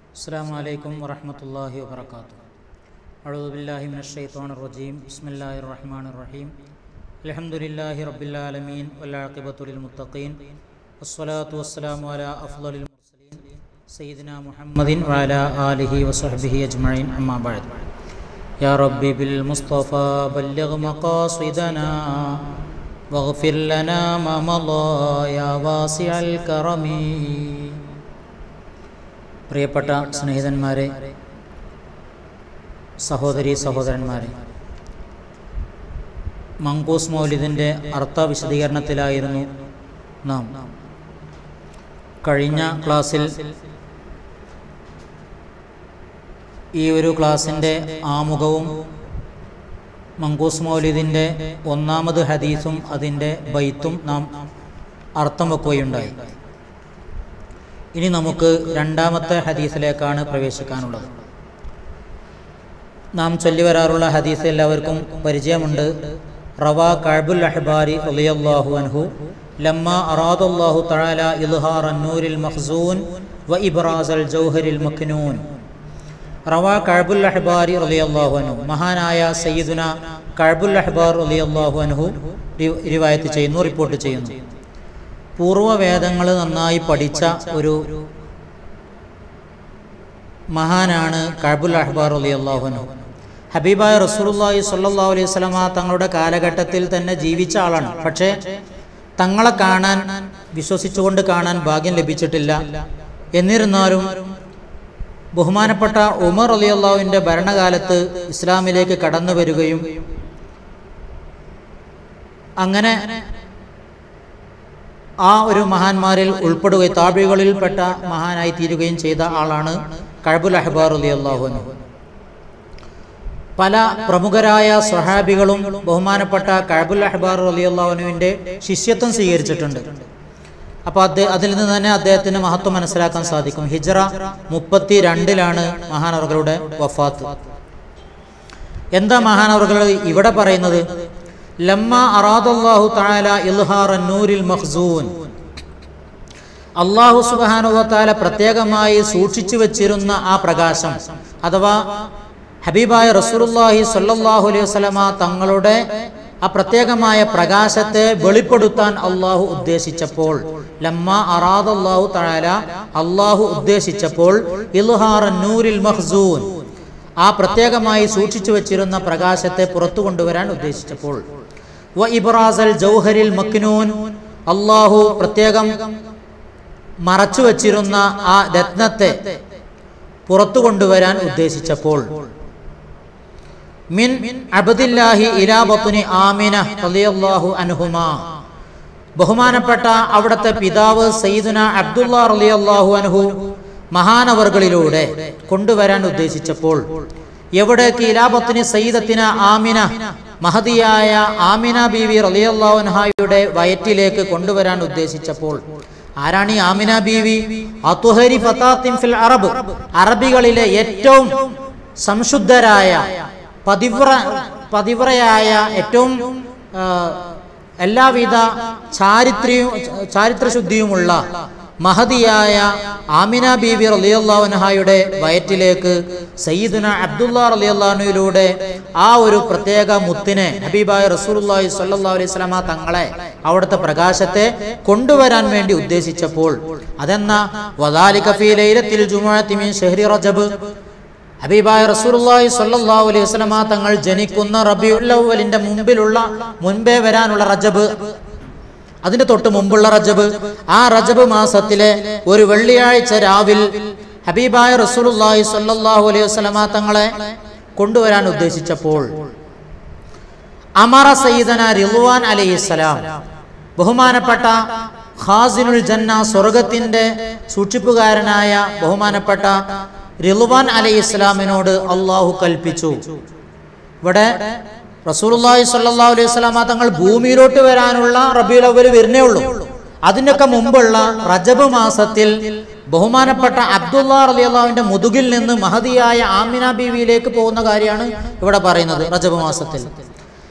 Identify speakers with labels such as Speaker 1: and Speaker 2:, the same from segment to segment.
Speaker 1: السلام عليكم ورحمة الله وبركاته أعوذ بالله من الشيطان الرجيم بسم الله الرحمن الرحيم الحمد لله رب العالمين والعاقبة للمتقين والصلاة والسلام على أفضل المرسلين سيدنا محمد وعلى آله وصحبه أجمعين أما بعد يا ربي بالمصطفى بلغ مقاصدنا واغفر لنا ما مضى يا واسع الكرم പ്രിയപ്പെട്ട സ്നേഹിതന്മാരെ സഹോദരി സഹോദരന്മാരെ മങ്കൂസ് മൗലിദിൻ്റെ അർത്ഥ വിശദീകരണത്തിലായിരുന്നു നാം കഴിഞ്ഞ ക്ലാസ്സിൽ ഈ ഒരു ക്ലാസ്സിൻ്റെ ആമുഖവും മങ്കൂസ് മൗലിദിൻ്റെ ഒന്നാമത് ഹദീസും അതിൻ്റെ ബൈത്തും നാം അർത്ഥം വെക്കുകയുണ്ടായി ഇനി നമുക്ക് രണ്ടാമത്തെ ഹദീസിലേക്കാണ് പ്രവേശിക്കാനുള്ളത് നാം ചൊല്ലി വരാറുള്ള ഹദീസ് എല്ലാവർക്കും പരിചയമുണ്ട് റവാ കഅബുൽ അഹ്ബാരി റളിയല്ലാഹു അൻഹു ലമ്മ അറാദല്ലാഹു തആല ഇൽഹാർ അന്നൂരിൽ മഖ്സൂൻ വ ഇബ്റാസൽ ജൗഹരിൽ മക്നൂൻ റവാ കഅബുൽ അഹ്ബാരി റളിയല്ലാഹു അൻഹു മഹാനായ സയ്യിദുന കഅബുൽ അഹ്ബാർ റളിയല്ലാഹു അൻഹു റിവായത്ത് ചെയ്യുന്നു റിപ്പോർട്ട് ചെയ്യുന്നു പൂർവ്വവേദങ്ങൾ നന്നായി പഠിച്ച ഒരു മഹാനാണ് കഅബുൽ അഹ്ബാർ അലി അള്ളാഹുനു ഹബീബായ റസൂലുള്ളാഹി സ്വല്ലല്ലാഹു അലൈഹി വസല്ലമ തങ്ങളുടെ കാലഘട്ടത്തിൽ തന്നെ ജീവിച്ച ആളാണ് പക്ഷേ തങ്ങളെ കാണാൻ വിശ്വസിച്ചുകൊണ്ട് കാണാൻ ഭാഗ്യം ലഭിച്ചിട്ടില്ല എന്നിരുന്നാലും ബഹുമാനപ്പെട്ട ഉമർ അലി അള്ളാഹുവിൻ്റെ ഭരണകാലത്ത് ഇസ്ലാമിലേക്ക് കടന്നു വരികയും അങ്ങനെ ആ ഒരു മഹാന്മാരിൽ ഉൾപ്പെടുകയും താപികളിൽപ്പെട്ട മഹാനായി തീരുകയും ചെയ്ത ആളാണ് കഴബുൽ അഹ്ബാർ അലി അള്ളാഹുനു പല പ്രമുഖരായ സ്വഹാബികളും ബഹുമാനപ്പെട്ട കഴബുൽ അഹ്ബാർ അലി അള്ളാഹുനുവിൻ്റെ ശിഷ്യത്വം സ്വീകരിച്ചിട്ടുണ്ട് അപ്പോൾ അദ്ദേഹം അതിൽ നിന്ന് തന്നെ അദ്ദേഹത്തിന് മഹത്വം മനസ്സിലാക്കാൻ സാധിക്കും ഹിജറ മുപ്പത്തി രണ്ടിലാണ് മഹാനവറുകളുടെ വഫാത്ത് എന്താ മഹാനവറുകൾ ഇവിടെ പറയുന്നത് ലമ്മ അറാദല്ലാഹു തആല ഇൽഹാർ നൂരിൽ മഖ്സൂൻ അള്ളാഹു സുബാനുവത്താല പ്രത്യേകമായി സൂക്ഷിച്ചു വച്ചിരുന്ന ആ പ്രകാശം അഥവാ ഹബീബായ റസൂലുള്ളാഹി സ്വല്ലല്ലാഹു അലൈഹി വസല്ലമ തങ്ങളുടെ ആ പ്രത്യേകമായ പ്രകാശത്തെ വെളിപ്പെടുത്താൻ അള്ളാഹു ഉദ്ദേശിച്ചപ്പോൾ ലമ്മ അറാദല്ലാഹു തആല അള്ളാഹു ഉദ്ദേശിച്ചപ്പോൾ ഇൽഹാർ നൂരിൽ മഖ്സൂൻ ആ പ്രത്യേകമായി സൂക്ഷിച്ചു വച്ചിരുന്ന പ്രകാശത്തെ പുറത്തു കൊണ്ടുവരാൻ ഉദ്ദേശിച്ചപ്പോൾ വ ഇബ്രാസൽ ജൗഹരിൽ മക്നൂൻ അള്ളാഹു പ്രത്യേകം മറച്ചു വച്ചിരുന്ന ആ രത്നത്തെ പുറത്തു കൊണ്ടുവരാൻ ഉദ്ദേശിച്ചപ്പോൾ മിൻ അബദില്ലാഹി ഇലാബത്തുനി ആമിന റളിയല്ലാഹു അൻഹുമാ ബഹുമാനപ്പെട്ട അവിടുത്തെ പിതാവ് സയ്യിദുന അബ്ദുള്ള റളിയല്ലാഹു അൻഹു മഹാനവർകളിലൂടെ കൊണ്ടുവരാൻ ഉദ്ദേശിച്ചപ്പോൾ എവിടേക്ക് ഇലാബത്തിന് സയ്യിദത്തിന് ആമിന മഹതിയായ ആമിന ബീവി റലിയല്ലാഹുൻഹായുടെ വയറ്റിലേക്ക് കൊണ്ടുവരാൻ ഉദ്ദേശിച്ചപ്പോൾ ആരാണ് ഈ ആമിന ബീവി അതുഹരി ഫത്താത്തിൻ ഫിൽ അറബ് അറബികളിലെ ഏറ്റവും സംശുദ്ധരായ പതിവ്ര പതിവ്രയായ ഏറ്റവും എല്ലാവിധ ചാരിത്ര്യവും ചാരിത്രശുദ്ധിയുമുള്ള മഹതിയായ ആമിന ബീബി റലിയല്ലാഹുനഹായുടെ വയറ്റിലേക്ക് സയ്യിദുന അബ്ദുള്ള റലിയല്ലാഹുനയിലൂടെ ആ ഒരു പ്രത്യേക മുത്തിനെ ഹബീബായ റസൂലുള്ളാഹി സ്വല്ലല്ലാഹു അലൈഹി വസല്ലമ തങ്ങളെ അവിടുത്തെ പ്രകാശത്തെ കൊണ്ടുവരാൻ വേണ്ടി ഉദ്ദേശിച്ചപ്പോൾ അതെന്ന വദാലിക ഫീ ലൈലത്തിൽ ജുമുഅത്തി മിൻ ഷഹ്രി റജബ് ഹബീബായ റസൂലുള്ളാഹി സ്വല്ലല്ലാഹു അലൈഹി വസല്ലമ തങ്ങൾ ജനിക്കുന്ന റബിയുൽ അവ്വലിന്റെ മുമ്പിലുള്ള മുൻപേ വരാനുള്ള റജബ് അതിന്റെ തൊട്ട് മുമ്പുള്ള റജബ് ആ റജബ് മാസത്തിലെ ഒരു വെള്ളിയാഴ്ച രാവിൽ ഹബീബായ റസൂലുള്ളാഹി സ്വല്ലല്ലാഹു അലൈഹി വസല്ലമ തങ്ങളെ കൊണ്ടുവരാൻ ഉദ്ദേശിച്ചപ്പോൾ അമറ സയ്യിദന റിളുവാൻ അലൈഹിസ്സലാം ബഹുമാനപ്പെട്ട ഖാസിനുൽ ജന്ന സ്വർഗത്തിന്റെ സൂക്ഷിപ്പുകാരനായ ബഹുമാനപ്പെട്ട റിളുവാൻ അലൈഹി ഇസ്ലാമിനോട് അള്ളാഹു കൽപ്പിച്ചു ഇവിടെ റസൂലുള്ളാഹി സ്വല്ലല്ലാഹു അലൈഹി വസല്ലമ തങ്ങൾ ഭൂമിയിലോട്ട് വരാനുള്ള റബീഉൽ അവ്വൽ വരുന്നേ ഉള്ളൂ അതിനൊക്കെ മുമ്പുള്ള റജബ് മാസത്തിൽ ബഹുമാനപ്പെട്ട അബ്ദുള്ള റളിയല്ലാഹുവിന്റെ മുതുകിൽ നിന്ന് മഹതിയായ ആമിന ബീവിയിലേക്ക് പോകുന്ന കാര്യമാണ് ഇവിടെ പറയുന്നത് റജബ് മാസത്തിൽ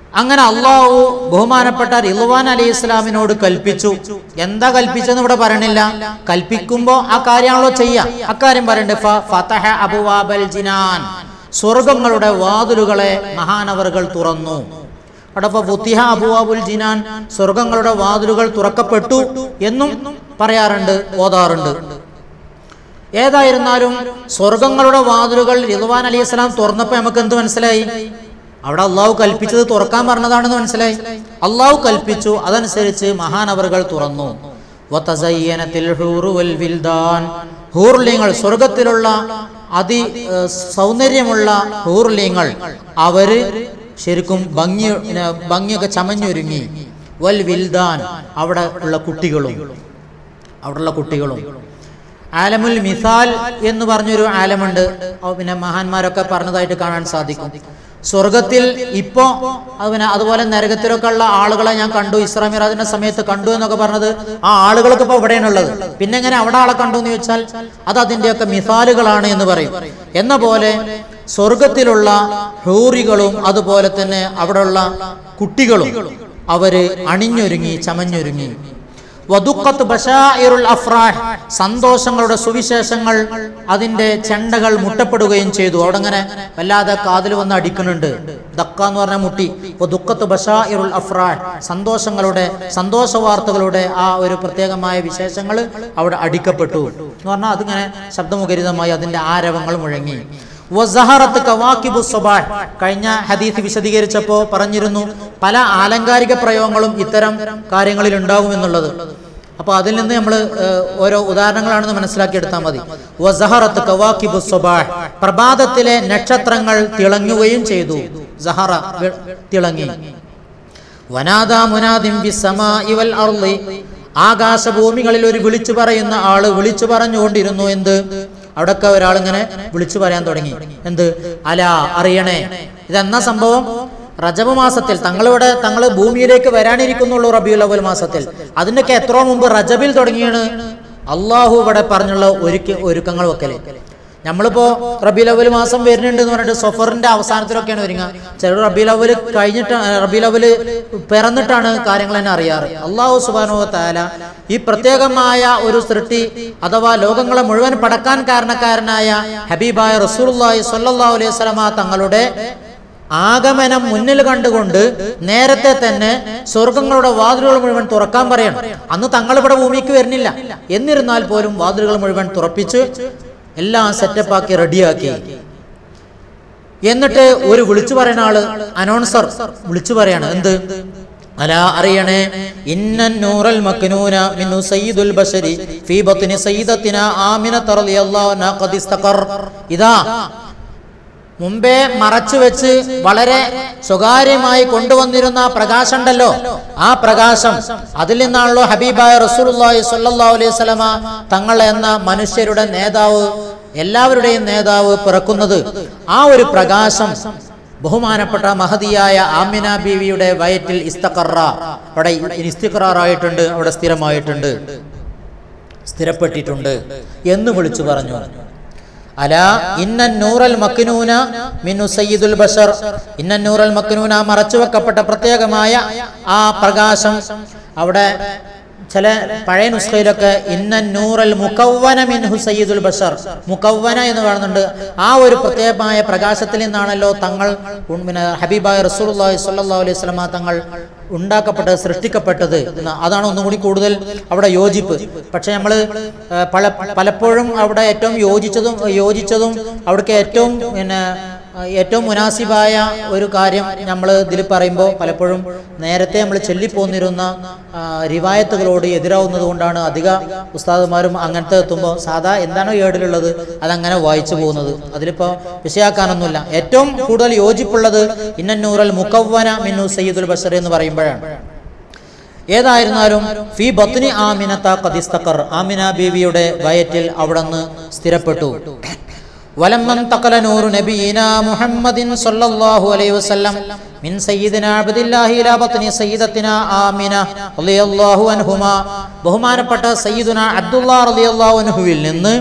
Speaker 1: അങ്ങനെ അള്ളാഹു ബഹുമാനപ്പെട്ട റിൽവാൻ അലൈഹി ഇസ്ലാമിനോട് കൽപ്പിച്ചു എന്താ കൽപ്പിച്ചെന്ന് ഇവിടെ പറയണില്ല കൽപ്പിക്കുമ്പോ ആ കാര്യമാണല്ലോ ചെയ്യാം അക്കാര്യം പറയണ്ട് ഫ- ഫതഹ അബുവാബൽ ജിനാൻ സ്വർഗങ്ങളുടെ വാതിലുകളെ മഹാനവറുകൾ തുറന്നു അവിടെ ഇപ്പൊ ഫുത്തിഹ അബുവാബുൽ ജിനാൻ സ്വർഗങ്ങളുടെ വാതിലുകൾ തുറക്കപ്പെട്ടു എന്നും പറയാറുണ്ട് ഓതാറുണ്ട് ഏതായിരുന്നാലും സ്വർഗങ്ങളുടെ വാതിലുകൾ റിദ്വാൻ അലി ഇസ്ലാം തുറന്നപ്പോ നമുക്ക് എന്ത് മനസ്സിലായി അവിടെ അള്ളാഹു കൽപ്പിച്ചത് തുറക്കാൻ പറഞ്ഞതാണെന്ന് മനസ്സിലായി അള്ളാഹു കൽപ്പിച്ചു അതനുസരിച്ച് മഹാനവറുകൾ തുറന്നു വതസയ്യനത്തിൽ ഹൂറു വൽ വിൽദാൻ. ഹൂർലിങ്ങൾ സ്വർഗത്തിലുള്ള അതി ഏർ, സൗന്ദര്യമുള്ള ഹൂർലിങ്ങൾ അവര് ശരിക്കും ഭംഗി പിന്നെ ഭംഗിയൊക്കെ ചമഞ്ഞൊരുങ്ങി വൽ വിൽദാൻ അവിടെ ഉള്ള കുട്ടികളും അവിടെയുള്ള കുട്ടികളും ആലമുൽ മിസാൽ എന്ന് പറഞ്ഞൊരു ആലമുണ്ട് അത് പിന്നെ മഹാന്മാരൊക്കെ പറഞ്ഞതായിട്ട് കാണാൻ സാധിക്കും സ്വർഗത്തിൽ ഇപ്പോ അത് പിന്നെ അതുപോലെ നരകത്തിലൊക്കെ ഉള്ള ആളുകളെ ഞാൻ കണ്ടു ഇസ്രാ മിറാജിന്റെ സമയത്ത് കണ്ടു എന്നൊക്കെ പറഞ്ഞത് ആ ആളുകൾക്ക് ഇപ്പൊ ഇവിടെയാണുള്ളത് പിന്നെ എങ്ങനെ അവിടെ ആളെ കണ്ടു എന്ന് ചോദിച്ചാൽ അത് അതിന്റെയൊക്കെ മിസാലുകളാണ് എന്ന് പറയും എന്ന പോലെ സ്വർഗത്തിലുള്ള ഹൂറികളും അതുപോലെ തന്നെ അവിടെയുള്ള കുട്ടികളും അവര് അണിഞ്ഞൊരുങ്ങി ചമഞ്ഞൊരുങ്ങി വദുഖത്ത് ബശായിറുൽ അഫ്രാഹ് സന്തോഷങ്ങളുടെ സുവിശേഷങ്ങൾ അതിന്റെ ചെണ്ടകൾ മുട്ടപ്പെടുകയും ചെയ്തു അവിടെ അങ്ങനെ വല്ലാതെ കാതിൽ വന്ന് അടിക്കുന്നുണ്ട് ദക്ക എന്ന് പറഞ്ഞ മുട്ടി വദുഖത്ത് ബശായിറുൽ അഫ്രാഹ് സന്തോഷങ്ങളുടെ സന്തോഷ വാർത്തകളുടെ ആ ഒരു പ്രത്യേകമായ വിശേഷങ്ങൾ അവിടെ അടിക്കപ്പെട്ടു എന്ന് പറഞ്ഞാൽ അതിങ്ങനെ ശബ്ദമുഖരിതമായി അതിന്റെ ആരവങ്ങൾ മുഴങ്ങി വസഹറത്ത് കവാക്കിബു സ്വബാഹ് കഴിഞ്ഞ ഹദീസ് വിശദീകരിച്ചപ്പോൾ പറഞ്ഞിരുന്നു പല ആലങ്കാരിക പ്രയോഗങ്ങളും ഇത്തരം കാര്യങ്ങളിൽ ഉണ്ടാകും എന്നുള്ളത് അപ്പൊ അതിൽ നിന്ന് നമ്മൾ ഓരോ ഉദാഹരണങ്ങളാണെന്ന് മനസ്സിലാക്കിയെടുത്താൽ മതി വസഹറത്ത് കവാക്കിബു സ്വബാഹ് പ്രഭാതത്തിലെ നക്ഷത്രങ്ങൾ തിളങ്ങുകയും ചെയ്തു സഹറ വെ- തിളങ്ങി വനാദാ മുനാദിം ബിസ്സമാഇ വൽ അർളി ആകാശഭൂമികളിൽ ഒരു വിളിച്ചു പറയുന്ന ആള് വിളിച്ചു പറഞ്ഞുകൊണ്ടിരുന്നു എന്ത് അവിടൊക്കെ ഒരാൾ ഇങ്ങനെ വിളിച്ചു പറയാൻ തുടങ്ങി എന്ത് അല അറിയണേ ഇതെന്നാ സംഭവം റജബ് മാസത്തിൽ തങ്ങളിവിടെ തങ്ങൾ ഭൂമിയിലേക്ക് വരാനിരിക്കുന്നുള്ളൂ റബിയുൽ അവൽ മാസത്തിൽ അതിന്റെയൊക്കെ എത്രയോ മുമ്പ് റജബിൽ തുടങ്ങിയാണ് അള്ളാഹു ഇവിടെ പറഞ്ഞുള്ള ഒരുക്ക ഒരുക്കങ്ങൾ വെക്കല് നമ്മളിപ്പോ റബീൽ അവൽ മാസം വരുന്നുണ്ട് എന്ന് പറഞ്ഞിട്ട് സഫറിന്റെ അവസാനത്തിലൊക്കെയാണ് ഒരുങ്ങുക ചിലർ റബീൽ അവൽ കഴിഞ്ഞിട്ട് റബീൽ അവല് പിറന്നിട്ടാണ് കാര്യങ്ങൾ തന്നെ അറിയാറ് അള്ളാഹു സുബാനോ താല ഈ പ്രത്യേകമായ ഒരു സൃഷ്ടി അഥവാ ലോകങ്ങളെ മുഴുവൻ പടക്കാൻ കാരണക്കാരനായ ഹബീബായ റസൂലുള്ളാഹി സ്വല്ലല്ലാഹു അലൈഹി വസല്ലമ തങ്ങളുടെ ആഗമനം മുന്നിൽ കണ്ടുകൊണ്ട് നേരത്തെ തന്നെ സ്വർഗങ്ങളുടെ വാതിലുകൾ മുഴുവൻ തുറക്കാൻ പറയണം അന്ന് തങ്ങൾ ഇവിടെ ഭൂമിക്ക് വരുന്നില്ല എന്നിരുന്നാൽ പോലും വാതിലുകൾ മുഴുവൻ തുറപ്പിച്ച് എല്ലാം സെറ്റപ്പാക്കി റെഡിയാക്കി എന്നിട്ട് ഒരു വിളിച്ചു പറയുന്ന ആള് അനൗൺസർ വിളിച്ചു പറയാണ് എന്ത് അല അറിയണേ ഇന്നൻ നൂറൽ മക്നൂന മിന്നു സയ്യിദുൽ ബശരി ഫീ ബത്നി സയ്യിദത്തിന ആമിനത റളിയല്ലാഹു അൻഹാ ഖദ് ഇസ്തഖർ ഇതാ മുമ്പേ മറച്ചു വെച്ച് വളരെ സ്വകാര്യമായി കൊണ്ടുവന്നിരുന്ന ആ പ്രകാശം ഉണ്ടല്ലോ ആ പ്രകാശം അതിൽ നിന്നാണല്ലോ ഹബീബായ റസൂലുള്ളാഹി സ്വല്ലല്ലാഹു അലൈഹി വസല്ലമ തങ്ങൾ എന്ന മനുഷ്യരുടെ നേതാവ് എല്ലാവരുടെയും നേതാവ് പിറക്കുന്നത് ആ ഒരു പ്രകാശം ബഹുമാനപ്പെട്ട മഹതിയായ ആമിന ബീവിയുടെ വയറ്റിൽ ഇസ്തഖറ അവിടെ ഇസ്തിഖറാറായിട്ടുണ്ട് അവിടെ സ്ഥിരമായിട്ടുണ്ട് സ്ഥിരപ്പെട്ടിട്ടുണ്ട് എന്ന് വിളിച്ചു പറഞ്ഞു അല ഇന്നൻ നൂറൽ മക്നൂന മിന്നു സയ്യിദുൽ ബഷർ ഇന്നൻ നൂറൽ മക്നൂന മറച്ചുവെക്കപ്പെട്ട പ്രത്യേകമായ ആ പ്രകാശം അവിടെ ചില പഴയ നുസ്ഖയിലൊക്കെ ഇന്നൻ നൂറൽ മുക്കവ്വന മിൻഹു സയ്യിദുൽ ബഷർ മുക്കവ്വന എന്ന് കാണുന്നുണ്ട് ആ ഒരു പ്രത്യേകമായ പ്രകാശത്തിൽ നിന്നാണല്ലോ തങ്ങൾ ഉം പിന്നെ ഹബീബായ റസൂലുള്ളാഹി സ്വല്ലല്ലാഹു അലൈഹി വസല്ലമ തങ്ങൾ ഉണ്ടാക്കപ്പെട്ടത് സൃഷ്ടിക്കപ്പെട്ടത് എന്ന് അതാണ് ഒന്നും കൂടി കൂടുതൽ അവിടെ യോജിപ്പ് പക്ഷെ നമ്മൾ പല പലപ്പോഴും അവിടെ ഏറ്റവും യോജിച്ചതും യോജിച്ചതും അവിടേക്ക് ഏറ്റവും പിന്നെ ആ, ഏറ്റവും മുനാസിബായ ഒരു കാര്യം നമ്മൾ ഇതിൽ പറയുമ്പോൾ പലപ്പോഴും നേരത്തെ നമ്മൾ ചൊല്ലിപ്പോന്നിരുന്ന ആ, റിവായത്തുകളോട് എതിരാവുന്നത് കൊണ്ടാണ് അധിക ഉസ്താദുമാരും അങ്ങനത്തെ എത്തുമ്പോൾ സാധാ എന്താണോ ഏടിലുള്ളത് അതങ്ങനെ വായിച്ചു പോകുന്നത് അതിലിപ്പോൾ വിഷയാക്കാനൊന്നുമില്ല ഏറ്റവും കൂടുതൽ യോജിപ്പുള്ളത് ഇന്നന്നൂറൽ മുക്കവ്വന മിന്നു സയ്യിദുൽ ബഷർ എന്ന് പറയുമ്പോഴാണ് ഏതായിരുന്നാലും ഫി ബത്നി ആമിനത്ത ഖദിസ്തഖർ ആമിന ബീവിയുടെ വയറ്റിൽ അവിടുന്ന് സ്ഥിരപ്പെട്ടു വലമ്മൻ തക്കല നൂറു നബീന മുഹമ്മദിൻ സല്ലല്ലാഹു അലൈഹി വസല്ലം മിൻ സയ്യിദിന അബ്ദില്ലാഹി ഇലാ ബത്നി സയ്യിദത്തിന ആമിന റളിയല്ലാഹു അൻഹുമാ ബഹുമാനപ്പെട്ട സയ്യിദുന അബ്ദുല്ലാഹ് റളിയല്ലാഹു അൻഹുവിൽ നിന്ന്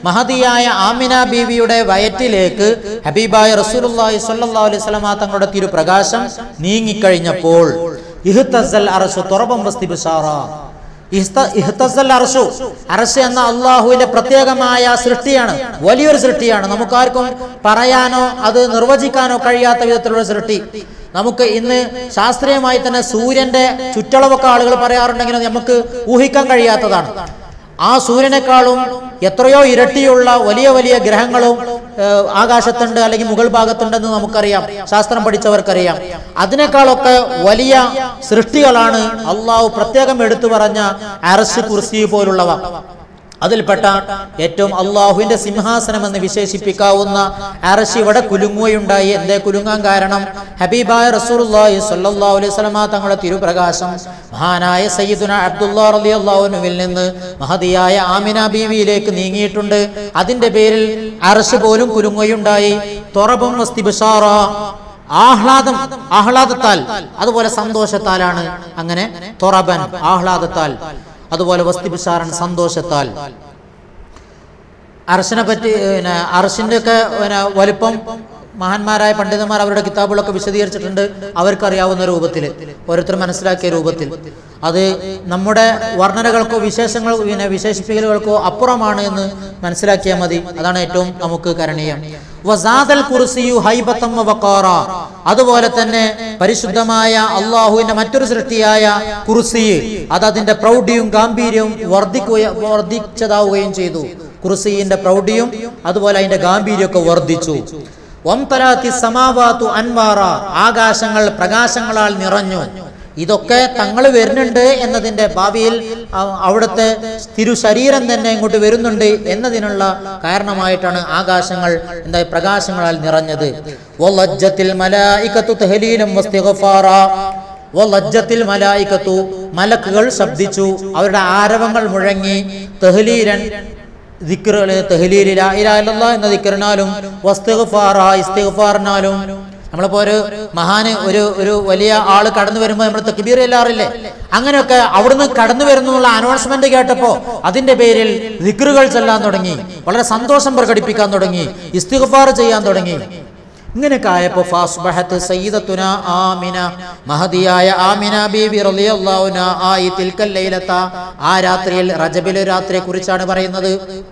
Speaker 1: മഹതിയായ ആമിന ബീവിയുടെ വയറ്റിലേക്ക് ഹബീബായ റസൂലുള്ളാഹി സ്വല്ലല്ലാഹു അലൈഹി വസല്ലമ തങ്ങളുടെ തിരുപ്രകാശം നീങ്ങിക്കഴിഞ്ഞപ്പോൾ ഇഹ്തസൽ അർശു തുറബം വസ്തി ബിഷാറ ഇഹ്ത- ഇഹ്തസൽ അർശു അർശ് എന്ന അള്ളാഹുവിന്റെ പ്രത്യേകമായ സൃഷ്ടിയാണ് വലിയൊരു സൃഷ്ടിയാണ് നമുക്കാർക്കും പറയാനോ അത് നിർവചിക്കാനോ കഴിയാത്ത വിധത്തിലുള്ള സൃഷ്ടി നമുക്ക് ഇന്ന് ശാസ്ത്രീയമായി തന്നെ സൂര്യന്റെ ചുറ്റളവൊക്കെ ആളുകൾ പറയാറുണ്ടെങ്കിലും നമുക്ക് ഊഹിക്കാൻ കഴിയാത്തതാണ് ആ സൂര്യനേക്കാളും എത്രയോ ഇരട്ടിയുള്ള വലിയ വലിയ ഗ്രഹങ്ങളും ഏഹ്, ആകാശത്തുണ്ട് അല്ലെങ്കിൽ മുകൾ ഭാഗത്തുണ്ടെന്ന് നമുക്കറിയാം ശാസ്ത്രം പഠിച്ചവർക്കറിയാം അതിനേക്കാളൊക്കെ വലിയ സൃഷ്ടികളാണ് അള്ളാഹു പ്രത്യേകം എടുത്തു പറഞ്ഞ അറസ് കുർസി പോലുള്ളവ അതിൽപ്പെട്ട ഏറ്റവും അള്ളാഹുവിന്റെ സിംഹാസനം എന്ന് വിശേഷിപ്പിക്കാവുന്ന അറശി ഇവിടെ കുലുങ്ങുകയുണ്ടായി എന്തേ കുലുങ്ങാൻ കാരണം ഹബീബായ റസൂലുള്ളാഹി സ്വല്ലല്ലാഹു അലൈഹി വസല്ലമ തങ്ങളുടെ തിരുപ്രകാശം മഹാനായ സയ്യിദുന അബ്ദുല്ലാ റളിയല്ലാഹുവിൽ നിന്ന് മഹതിയായ ആമിന ബീവിയിലേക്ക് നീങ്ങിയിട്ടുണ്ട് അതിന്റെ പേരിൽ അറശ് പോലും കുലുങ്ങുകയുണ്ടായി തൊറബും വസ്തിബിഷാറ ആഹ്ലാദം ആഹ്ലാദത്താൽ അതുപോലെ സന്തോഷത്താലാണ് അങ്ങനെ തൊറബൻ ആഹ്ലാദത്താൽ അതുപോലെ വസ്തിബിഷാറൻ സന്തോഷത്താൽ അർശനെ പറ്റി പിന്നെ അർശിന്റെ ഒക്കെ പിന്നെ വലിപ്പം മഹാന്മാരായ പണ്ഡിതന്മാർ അവരുടെ കിതാബുകളൊക്കെ വിശദീകരിച്ചിട്ടുണ്ട് അവർക്കറിയാവുന്ന രൂപത്തിൽ ഓരോരുത്തർ മനസ്സിലാക്കിയ രൂപത്തിൽ അത് നമ്മുടെ വർണ്ണനകൾക്കോ വിശേഷങ്ങൾ പിന്നെ വിശേഷിപ്പിക്കലുകൾക്കോ അപ്പുറമാണ് എന്ന് മനസ്സിലാക്കിയാൽ മതി അതാണ് ഏറ്റവും നമുക്ക് കരണീയം വസാദൽ കുർസിയു ഹൈബത്തം വഖാറ അതുപോലെ തന്നെ പരിശുദ്ധമായ അള്ളാഹുവിന്റെ മറ്റൊരു സൃഷ്ടിയായ കുർസി അത് അതിന്റെ പ്രൗഢിയും ഗാംഭീര്യവും വർദ്ധിക്കുക വർദ്ധിച്ചതാവുകയും ചെയ്തു കുർസിന്റെ പ്രൗഢിയും അതുപോലെ അതിന്റെ ഗാംഭീര്യമൊക്കെ വർദ്ധിച്ചു വംതലാത്തി സമാവാത്തു അൻവാറ ആകാശങ്ങൾ പ്രകാശങ്ങളാൽ നിറഞ്ഞു ഇതൊക്കെ തങ്ങൾ വരുന്നുണ്ട് എന്നതിന്റെ ഭാവിയിൽ അ- അവിടുത്തെ തിരു ശരീരം തന്നെ ഇങ്ങോട്ട് വരുന്നുണ്ട് എന്നതിനുള്ള കാരണമായിട്ടാണ് ആകാശങ്ങൾ എന്താ പ്രകാശങ്ങളാൽ നിറഞ്ഞത് വലജ്ജത്തിൽ മലായികത്തു തഹ്ലീലും വസ്തിഗ്ഫാറ വലജ്ജത്തിൽ മലായികത്തു മലക്കുകൾ ശബ്ദിച്ചു അവരുടെ ആരവങ്ങൾ മുഴങ്ങി തഹ്ലീലൻ ദിക്റുകൾ തഹ്ലീൽ ലാ ഇലാഹ ഇല്ലല്ലാഹ് എന്ന ദിക്റിനാലും വസ്തിഗ്ഫാറ ഇസ്തിഗ്ഫാറിനാലും നമ്മളിപ്പോ ഒരു മഹാന് ഒരു ഒരു വലിയ ആള് കടന്നു വരുമ്പോൾ നമ്മൾ തക്ബീർ എല്ലാറില്ലേ അങ്ങനെയൊക്കെ അവിടുന്ന് കടന്നു വരുന്നു എന്നുള്ള അനൗൺസ്മെന്റ് കേട്ടപ്പോ അതിന്റെ പേരിൽ ദിക്റുകൾ ചെല്ലാൻ തുടങ്ങി വളരെ സന്തോഷം പ്രകടിപ്പിക്കാൻ തുടങ്ങി ഇസ്തിഗ്ഫാർ ചെയ്യാൻ തുടങ്ങി ഇങ്ങനെയൊക്കെ ആയപ്പോ ഫാസ്ബഹത്ത് സയ്യിദത്തുന ആമിന മഹദിയായ ആമിന ബീബി റളിയല്ലാഹുന ആയി തിൽക്കൽ ലൈലത്ത ആ രാത്രിയിൽ റജബിലെ രാത്രിയെ കുറിച്ചാണ് പറയുന്നത്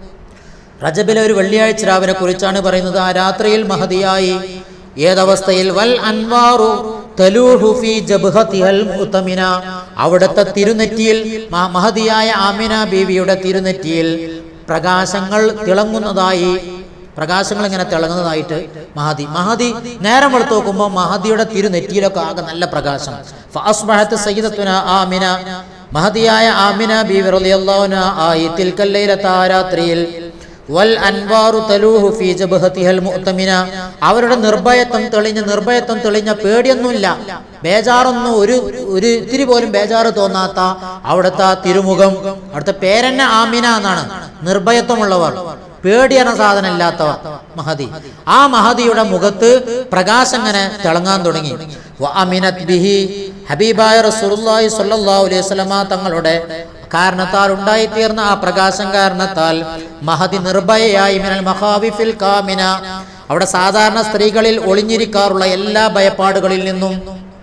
Speaker 1: റജബിലെ ഒരു വെള്ളിയാഴ്ച രാവിനെ കുറിച്ചാണ് പറയുന്നത് ആ രാത്രിയിൽ മഹദിയായി ഏതവസ്ഥയിൽ വൽ അൻവാറു തലൂഹു ഫീ ജബ്ഹതിഹൽ മുതമിന അവിടുത്തെ തിരുനെറ്റിയിൽ മ- മഹദിയായ ആമിന ബീവിയുടെ തിരുനെറ്റിയിൽ പ്രകാശങ്ങൾ തിളങ്ങുന്നതായി പ്രകാശങ്ങൾ ഇങ്ങനെ തിളങ്ങുന്നതായിട്ട് മഹദി മഹദി നേരം വെളുത്ത് നോക്കുമ്പോൾ മഹദിയുടെ തിരുനെറ്റിയിലൊക്കെ ആകെ നല്ല പ്രകാശം ഫഅസ്ബഹത്ത് സയ്യിദത്തുന ആമിന മഹദിയായ ആമിന ബീവി റളിയല്ലാഹു അൻഹ ആയി തിൽക്കൽ ലൈലത്ത ആ രാത്രിയിൽ വൽ അൻവാറു തലൂഹു ഫീ ജബ്ഹതിഹൽ മുഅ്തമിന അവരുടെ നിർഭയത്വം തെളിഞ്ഞ നിർഭയത്വം തെളിഞ്ഞ പേടിയൊന്നുമില്ല ബേജാറൊന്നും ഒരു ഒരു ഇത്തിരി പോലും ബേജാറ് തോന്നാത്ത അവിടുത്തെ ആ തിരുമുഖം അവിടുത്തെ പേരെന്നെ ആമിന എന്നാണ് നിർഭയത്വമുള്ളവർ പേടിയണ സാധനം ഇല്ലാത്തവർ മഹദി ആ മഹദിയുടെ മുഖത്ത് പ്രകാശം ഇങ്ങനെ തിളങ്ങാൻ തുടങ്ങി വഅമിനത് ബിഹി ഹബീബായ റസൂലുള്ളാഹി സ്വല്ലല്ലാഹു അലൈഹി വസല്ലമ തങ്ങളുടെ കാരണത്താൽ ഉണ്ടായിത്തീർന്ന ആ പ്രകാശം കാരണത്താൽ മഹദി നിർഭയയായി മിനൽ മഹാവിഫിൽ കാമിന അവിടെ സാധാരണ സ്ത്രീകളിൽ ഒളിഞ്ഞിരിക്കാറുള്ള എല്ലാ ഭയപ്പാടുകളിൽ നിന്നും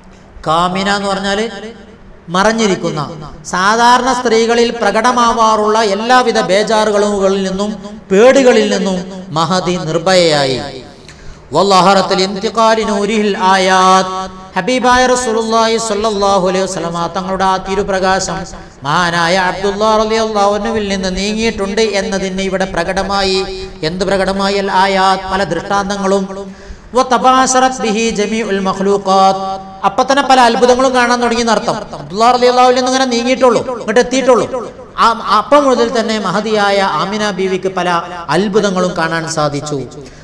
Speaker 1: കാമിന എന്ന് പറഞ്ഞാല് മറഞ്ഞിരിക്കുന്ന സാധാരണ സ്ത്രീകളിൽ പ്രകടമാവാറുള്ള എല്ലാവിധ ബേജാറുകളിൽ നിന്നും പേടികളിൽ നിന്നും മഹദി നിർഭയയായി വല്ലഹറത്തിൽ ഇന്തിഖാലി നൂരിഹിൽ ആയാത്ത് ഹബീബായ റസൂലുള്ളാഹി സ്വല്ലല്ലാഹു അലൈഹി വസല്ലമ തങ്ങളുടെ ആ തിരുപ്രകാശം മഹാനായ അബ്ദുല്ലാ റളിയല്ലാഹു അൻഹുവിൽ നിന്ന് നീങ്ങിയിട്ടുണ്ട് എന്നതിന് ഇവിടെ പ്രകടമായി എന്ത് പ്രകടമായി അൽ ആയാത്ത് പല ദൃഷ്ടാന്തങ്ങളും വതബാശറത് ബിഹി ജമീഉൽ മഖ്ലൂഖാത്ത് അപ്പൊ തന്നെ പല അത്ഭുതങ്ങളും കാണാൻ തുടങ്ങി എന്നർത്ഥം അബ്ദുല്ലാ റളിയല്ലാഹുവിൽ നിന്ന് ഇങ്ങനെ നീങ്ങിയിട്ടുള്ളൂ ഇങ്ങോട്ട് എത്തിയിട്ടുള്ളൂ ആ- അപ്പം മുതൽ തന്നെ മഹതിയായ ആമിന ബീവിക്ക് പല അത്ഭുതങ്ങളും കാണാൻ സാധിച്ചു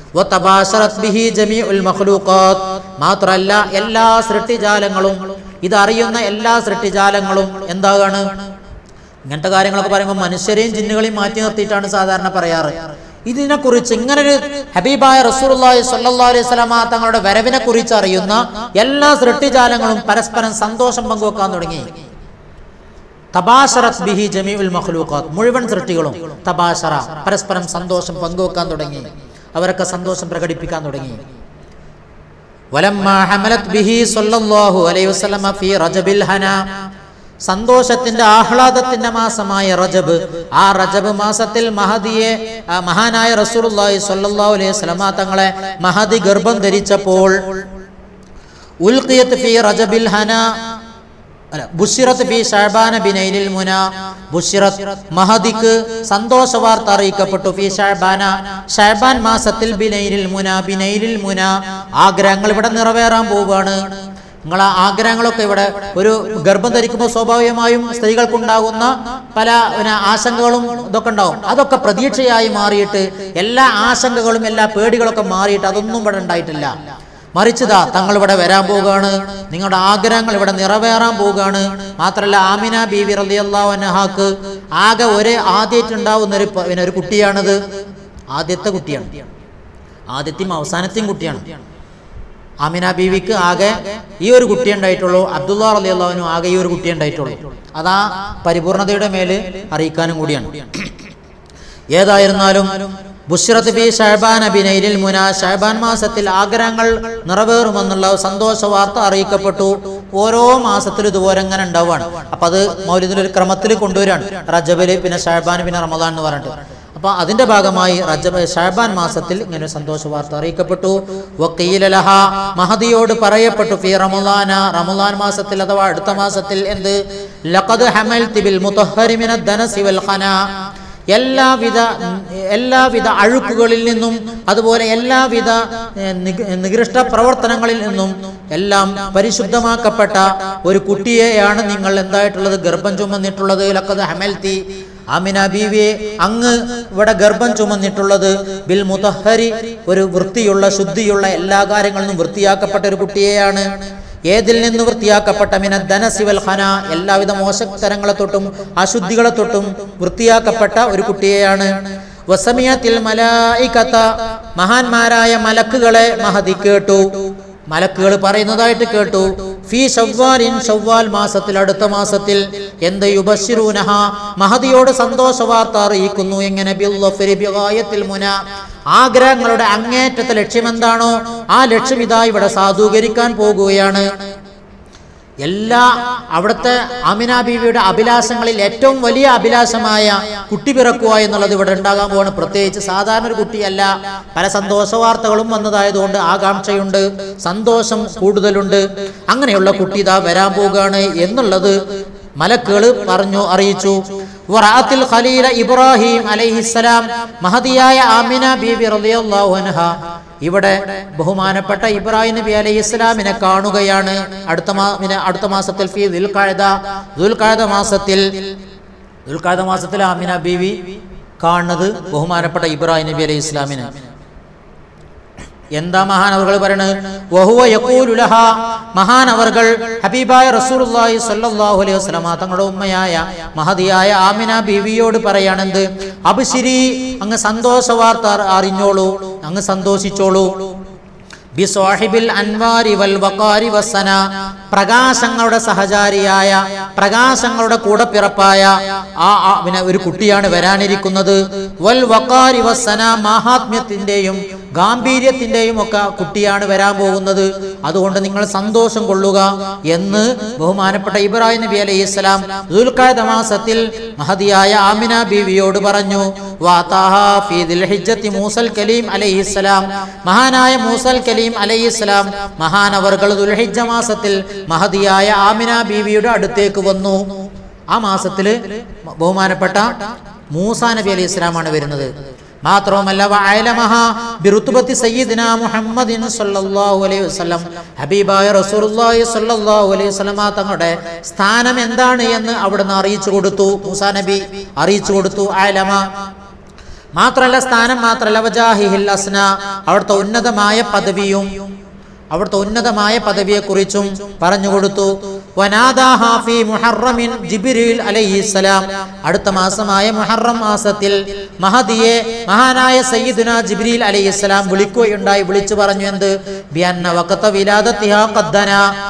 Speaker 1: വതബാശറത് ബിഹി ജമീഉൽ മഖ്ലൂഖാത്ത് മാത്രല്ല എല്ലാ സൃഷ്ടിജാലങ്ങളും ഇതറിയുന്ന എല്ലാ സൃഷ്ടിജാലങ്ങളും എന്താണ് ഇങ്ങനത്തെ കാര്യങ്ങളൊക്കെ പറയുമ്പോൾ മനുഷ്യരെയും ജിന്നുകളെയും മാറ്റി നിർത്തിയിട്ടാണ് സാധാരണ പറയാറ് ഇതിനെക്കുറിച്ച് ഇങ്ങനൊരു ഹബീബായ റസൂലുള്ളാഹി സ്വല്ലല്ലാഹു അലൈഹി വസല്ലമ തങ്ങളുടെ വരവിനെ കുറിച്ച് അറിയുന്ന എല്ലാ സൃഷ്ടിജാലങ്ങളും പരസ്പരം സന്തോഷം പങ്കുവെക്കാൻ തുടങ്ങി തബാശറത് ബിഹി ജമീഉൽ മഖ്ലൂഖാത്ത് മുഴുവൻ സൃഷ്ടികളും തബാശറ പരസ്പരം സന്തോഷം പങ്കുവെക്കാൻ തുടങ്ങി അവരൊക്കെ സന്തോഷം പ്രകടിപ്പിക്കാൻ തുടങ്ങി വലമ്മ ഹമലത് ബിഹി സല്ലല്ലാഹു അലൈഹി വസല്ലമ ഫീ റജബിൽ ഹന സന്തോഷത്തിന്റെ ആഹ്ലാദത്തിന്റെ മാസമായ റജബ് ആ റജബ് മാസത്തിൽ മഹദിയെ ആ മഹാനായ റസൂലുള്ളാഹി സ്വല്ലല്ലാഹു അലൈഹി വസല്ലമ തങ്ങളെ മഹദി ഗർഭം ധരിച്ചപ്പോൾ ഉൽഖിയത്ത് ഫീ റജബിൽ ഹന അല്ല ബുഷിറത്ത് ഫി ഷഅബാന ബിനൈലിൽ മുന ബുഷിറത്ത് മഹദിക്ക് സന്തോഷ വാർത്ത അറിയിക്കപ്പെട്ടു ഫി ഷഅബാന ഷഅബാൻ മാസത്തിൽ ബിനൈലിൽ മുന ബിനൈലിൽ മുന ആഗ്രഹങ്ങൾ ഇവിടെ നിറവേറാൻ പോവുകയാണ് നിങ്ങൾ ആ ആഗ്രഹങ്ങളൊക്കെ ഇവിടെ ഒരു ഗർഭം ധരിക്കുമ്പോൾ സ്വാഭാവികമായും സ്ത്രീകൾക്കുണ്ടാകുന്ന പല പിന്നെ ആശങ്കകളും ഇതൊക്കെ ഉണ്ടാവും അതൊക്കെ പ്രതീക്ഷയായി മാറിയിട്ട് എല്ലാ ആശങ്കകളും എല്ലാ പേടികളൊക്കെ മാറിയിട്ട് അതൊന്നും ഇവിടെ ഉണ്ടായിട്ടില്ല മറിച്ചതാ തങ്ങൾ ഇവിടെ വരാൻ പോവുകയാണ് നിങ്ങളുടെ ആഗ്രഹങ്ങൾ ഇവിടെ നിറവേറാൻ പോവുകയാണ് മാത്രല്ല ആമിന ബീവി റളിയല്ലാഹു അൻഹാക്ക് ആകെ ഒരേ ആദ്യമായിട്ടുണ്ടാവുന്ന ഒരു പ- പിന്നെ ഒരു കുട്ടിയാണിത് ആദ്യത്തെ കുട്ടിയാണ് ആദ്യത്തെയും അവസാനത്തെയും കുട്ടിയാണ് ആമിന ബീവിക്ക് ആകെ ഈ ഒരു കുട്ടി ഉണ്ടായിട്ടുള്ളൂ അബ്ദുള്ള റളിയല്ലാഹുവിനും ആകെ ഈ ഒരു കുട്ടി ഉണ്ടായിട്ടുള്ളൂ അതാ പരിപൂർണതയുടെ മേല് അറിയിക്കാനും കൂടിയാണ് ഏതായിരുന്നാലും ബുഷ്റത്ത് ബി ഷഹബാൻ അബിനൈലിൽ മുന ഷഹബാൻ മാസത്തിൽ ആഗ്രഹങ്ങൾ നിറവേറുമെന്നുള്ള സന്തോഷ വാർത്ത അറിയിക്കപ്പെട്ടു ഓരോ മാസത്തിലും ഇതുപോലെ ഇങ്ങനെ ഉണ്ടാവുകയാണ് അപ്പൊ അത് മൗലിദിൽ ഒരു ക്രമത്തിൽ കൊണ്ടുവരികയാണ് റജബില് പിന്നെ ഷഹബാൻ പിന്നെ റമദാൻ എന്ന് പറഞ്ഞിട്ട് അപ്പൊ അതിന്റെ ഭാഗമായി റജബ് ഷഹബാൻ മാസത്തിൽ ഇങ്ങനെ ഒരു സന്തോഷ വാർത്ത അറിയിക്കപ്പെട്ടു വക്കീല ലഹ മഹദിയോട് പറയപ്പെട്ടു ഫി റമദാന റമദാൻ മാസത്തിൽ അഥവാ അടുത്ത മാസത്തിൽ എന്ത് ലഖദ് ഹമൽതി ബിൽ മുതഹ്ഹരി മിനദ് ദനസി വൽ ഖനാ എല്ലാവിധ എല്ലാവിധ അഴുക്കുകളിൽ നിന്നും അതുപോലെ എല്ലാവിധ ഏഹ്, നിക- നികൃഷ്ട പ്രവർത്തനങ്ങളിൽ നിന്നും എല്ലാം പരിശുദ്ധമാക്കപ്പെട്ട ഒരു കുട്ടിയെയാണ് നിങ്ങൾ എന്തായിട്ടുള്ളത് ഗർഭം ചുമന്നിട്ടുള്ളത് ലക്കത് ഹമൽത്തി ആമിന ബീവിയെ അങ്ങ് ഇവിടെ ഗർഭം ചുമന്നിട്ടുള്ളത് ബിൽ മുതഹരി ഒരു വൃത്തിയുള്ള ശുദ്ധിയുള്ള എല്ലാ കാര്യങ്ങളിൽ നിന്നും വൃത്തിയാക്കപ്പെട്ട ഒരു കുട്ടിയെയാണ് ഏതിൽ നിന്ന് വൃത്തിയാക്കപ്പെട്ട മിന ധനസിവൽ ഖന എല്ലാവിധ മോശത്തരങ്ങളെ തൊട്ടും അശുദ്ധികളെ തൊട്ടും വൃത്തിയാക്കപ്പെട്ട ഒരു കുട്ടിയെയാണ് വസമിയത്തിൽ മലായിക്കത്ത മഹാന്മാരായ മലക്കുകളെ മഹതി കേട്ടു മലക്കുകൾ പറയുന്നതായിട്ട് കേട്ടു ഫീ ഷവ്വാലിൻ ഷവ്വാൽ മാസത്തിൽ അടുത്ത മാസത്തിൽ എന്ത് യുബശിറൂനഹ മഹദിയോട് സന്തോഷ വാർത്ത അറിയിക്കുന്നു എങ്ങനെ ബിൽവഫരി ബിഗായത്തിൽ മുന ആഗ്രഹങ്ങളുടെ അങ്ങേറ്റത്തെ ലക്ഷ്യം എന്താണോ ആ ലക്ഷ്യം ഇതാ ഇവിടെ സാധൂകരിക്കാൻ പോകുകയാണ് എല്ലാ അവിടുത്തെ അമിന ബീവിയുടെ അഭിലാഷങ്ങളിൽ ഏറ്റവും വലിയ അഭിലാഷമായ കുട്ടി പിറക്കുക എന്നുള്ളത് ഇവിടെ ഉണ്ടാകാൻ പോവാണ് പ്രത്യേകിച്ച് സാധാരണ ഒരു കുട്ടിയല്ല പല സന്തോഷ വാർത്തകളും വന്നതായതുകൊണ്ട് ആകാംക്ഷയുണ്ട് സന്തോഷം കൂടുതലുണ്ട് അങ്ങനെയുള്ള കുട്ടി ഇതാ വരാൻ പോവുകയാണ് എന്നുള്ളത് മലക്കുകൾ പറഞ്ഞു അറിയിച്ചു വറാത്തിൽ ഖലീല ഇബ്രാഹിം അലൈഹിസ്സലാം മഹദിയായ ആമിന ബീബി റളിയല്ലാഹു അൻഹ ഇവിടെ ബഹുമാനപ്പെട്ട ഇബ്രാഹിം നബി അലൈഹി ഇസ്ലാമിനെ കാണുകയാണ് അടുത്ത മാ പിന്നെ അടുത്ത മാസത്തിൽ ഫി ദുൽഖഅദ ദുൽഖഅദ മാസത്തിൽ ദുൽഖഅദ മാസത്തിൽ ആമിന ബീവി കാണുന്നത് ബഹുമാനപ്പെട്ട ഇബ്രാഹിം നബി അലൈഹി ഇസ്ലാമിനെ എന്താ മഹാനവർകൾ പറയണത് വഹുവ യഖൂലു ലഹ മഹാനവർകൾ ഹബീബായ റസൂലുള്ളാഹി സ്വല്ലല്ലാഹു അലൈഹി വസല്ലമ തങ്ങളുടെ ഉമ്മയായ മഹദിയായ ആമിന ബീവിയോട് പറയാണെന്ത് അബ്ശിരി അങ്ങ് സന്തോഷ വാർത്ത അറി- അറിഞ്ഞോളൂ അങ്ങ് സന്തോഷിച്ചോളൂ ബിസ്വാഹിബിൽ അൻവാരി വൽ വഖാരി വസന പ്രകാശങ്ങളുടെ സഹചാരിയായ പ്രകാശങ്ങളുടെ കൂടപ്പിറപ്പായ ആ ആ പിന്നെ ഒരു കുട്ടിയാണ് വരാനിരിക്കുന്നത് വൽ വഖാരി വസന മാഹാത്മ്യത്തിന്റെയും ഗാംഭീര്യത്തിന്റെയും ഒക്കെ കുട്ടിയാണ് വരാൻ പോകുന്നത് അതുകൊണ്ട് നിങ്ങൾ സന്തോഷം കൊള്ളുക എന്ന് ബഹുമാനപ്പെട്ട ഇബ്രാഹിം നബി അലൈഹി ഇസ്ലാം ദുൽഖഅദ മാസത്തിൽ മഹദിയായ ആമിന ബീവിയോട് പറഞ്ഞു വാതാഹ ഫീ ദിൽഹിജ്ജത്തി മൂസൽ കലീം അലൈഹിസ്സലാം മഹാനായ മൂസൽ കലീം അലൈഹിസ്സലാം മഹാനവർകൾ ദുൽഹിജ്ജ മാസത്തിൽ മഹദിയായ ആമിന ബീവിയുടെ അടുത്തേക്ക് വന്നു ആ മാസത്തില് ബഹുമാനപ്പെട്ട മൂസാ നബി അലൈഹി ഇസ്ലാമാണ് വരുന്നത് മാത്രവുമല്ല വഅലമഹ ബിറുത്ബത്തി സയ്യിദിന മുഹമ്മദിൻ സല്ലല്ലാഹു അലൈഹി വസല്ലം ഹബീബായ റസൂലുള്ളാഹി സല്ലല്ലാഹു അലൈഹി വസല്ലമ തങ്ങളുടെ സ്ഥാനം എന്താണ് എന്ന് അവിടുന്ന് അറിയിച്ചു കൊടുത്തു മൂസാ നബി അറിയിച്ചു കൊടുത്തു അലമ മാത്രല്ല സ്ഥാനം മാത്രല്ല വജാഹിഹിൽ അസ്ന അവിടുത്തെ ഉന്നതമായ പദവിയും അവിടുത്തെ ഉന്നതമായ പദവിയെക്കുറിച്ചും പറഞ്ഞു കൊടുത്തു വനാദാഹ ഫീ മുഹറമിൻ ജിബ്രീൽ അലൈഹിസ്സലാം അടുത്ത മാസമായ മുഹറം മാസത്തിൽ മഹദിയെ മഹാനായ സയ്യിദുന ജിബ്രീൽ അലൈഹിസ്സലാം വിളിക്കുകയുണ്ടായി വിളിച്ചു പറഞ്ഞു എന്ത് ബിഅന്ന വഖത വിലാദത്തിഹാ ഖദ്ദന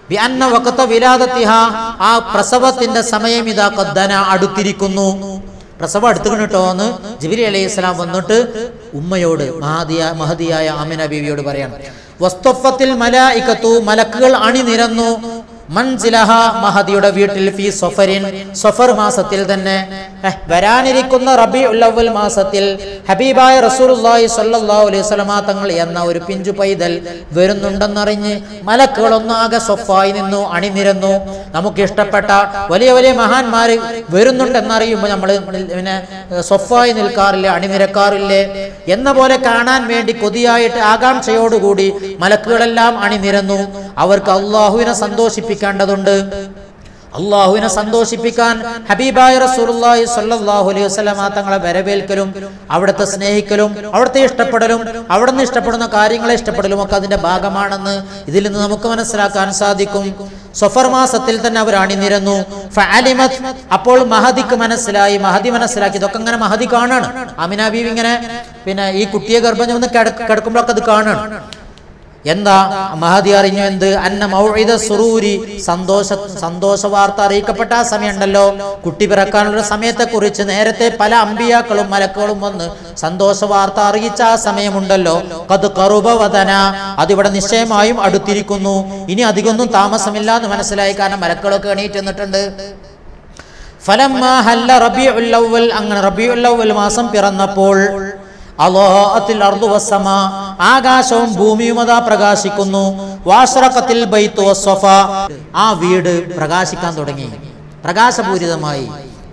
Speaker 1: ബി അന്ന വഖത്ത വിലാദത്തിഹ ആ പ്രസവത്തിന്റെ സമയം ഇതാ കൊദ്ദന അടുത്തിരിക്കുന്നു പ്രസവം അടുത്തുകണ് കേട്ടോ എന്ന് ജിബിരി അലൈഹി സ്വലാം വന്നിട്ട് ഉമ്മയോട് മഹദിയ മഹദിയായ ആമിന ബീവിയോട് പറയാണ് വസ്തുഫത്തിൽ മലായിക്കത്തു മലക്കുകൾ അണിനിരന്നു മൻസിലഹ മഹദിയുടെ വീട്ടിൽ ഫി സൊഫരിൻ സൊഫർ മാസത്തിൽ തന്നെ എഹ്, വരാനിരിക്കുന്ന റബി ഉല്ലവൽ മാസത്തിൽ ഹബീബായ റസൂലുള്ളാഹി സ്വല്ലല്ലാഹു അലൈഹി വസല്ലമ തങ്ങൾ എന്ന ഒരു പിഞ്ചു പൈതൽ വരുന്നുണ്ടെന്നറിഞ്ഞ് മലക്കുകൾ ഒന്നാകെ സൊഫായി നിന്നു അണിനിരന്നു നമുക്ക് ഇഷ്ടപ്പെട്ട വലിയ വലിയ മഹാന്മാര് വരുന്നുണ്ടെന്നറിയുമ്പോൾ നമ്മൾ പിന്നെ സൊഫായി നിൽക്കാറില്ലേ അണിനിരക്കാറില്ലേ എന്ന പോലെ കാണാൻ വേണ്ടി കൊതിയായിട്ട് ആകാംക്ഷയോടുകൂടി മലക്കുകളെല്ലാം അണിനിരന്നു അവർക്ക് അള്ളാഹുവിനെ സന്തോഷിപ്പിക്കേണ്ടതുണ്ട് അള്ളാഹുവിനെ സന്തോഷിപ്പിക്കാൻ ഹബീബായ റസൂലുള്ളാഹി സ്വല്ലല്ലാഹു അലൈഹി വസല്ലമ തങ്ങളെ വരവേൽക്കലും അവിടുത്തെ സ്നേഹിക്കലും അവിടുത്തെ ഇഷ്ടപ്പെടലും അവിടുന്ന് ഇഷ്ടപ്പെടുന്ന കാര്യങ്ങളെ ഇഷ്ടപ്പെടലും ഒക്കെ അതിന്റെ ഭാഗമാണെന്ന് ഇതിൽ നിന്ന് നമുക്ക് മനസ്സിലാക്കാൻ സാധിക്കും സൊഫർ മാസത്തിൽ തന്നെ അവർ അണിനിരന്നു ഫഅലിമത് അപ്പോൾ മഹദിക്ക് മനസ്സിലായി മഹദി മനസ്സിലാക്കി ഇതൊക്കെ ഇങ്ങനെ മഹദി കാണാണ് അമിന ബീവി ഇങ്ങനെ പിന്നെ ഈ കുട്ടിയെ ഗർഭം ചുമന്ന് കിട- കിടക്കുമ്പോഴൊക്കെ അത് കാണാണ് എന്താ മഹദി അറിഞ്ഞു എന്ത് അന്ന മൗഇദ സുറൂരി സന്തോഷ സന്തോഷ വാർത്ത അറിയിക്കപ്പെട്ട ആ സമയമുണ്ടല്ലോ കുട്ടി പിറക്കാനുള്ള സമയത്തെ കുറിച്ച് നേരത്തെ പല അമ്പിയാക്കളും മലക്കുകളും വന്ന് സന്തോഷ വാർത്ത അറിയിച്ച ആ സമയമുണ്ടല്ലോ കത് കറുപവദന അതിവിടെ നിശ്ചയമായും അടുത്തിരിക്കുന്നു ഇനി അധികമൊന്നും താമസമില്ല എന്ന് മനസ്സിലായി കാരണം മലക്കളൊക്കെ എണീറ്റ് നിന്നിട്ടുണ്ട് ഫലമ്മ ഹല്ല റബിഉൽ അവ്വൽ അങ്ങനെ റബിഉൽ അവ്വൽ മാസം പിറന്നപ്പോൾ അലോഹത്തിൽ അർദുവസമ ആകാശവും ഭൂമിയും അതാ പ്രകാശിക്കുന്നു വാശ്രക്കത്തിൽ ബൈത്തു വസ്സഫ ആ വീട് പ്രകാശിക്കാൻ തുടങ്ങി പ്രകാശപൂരിതമായി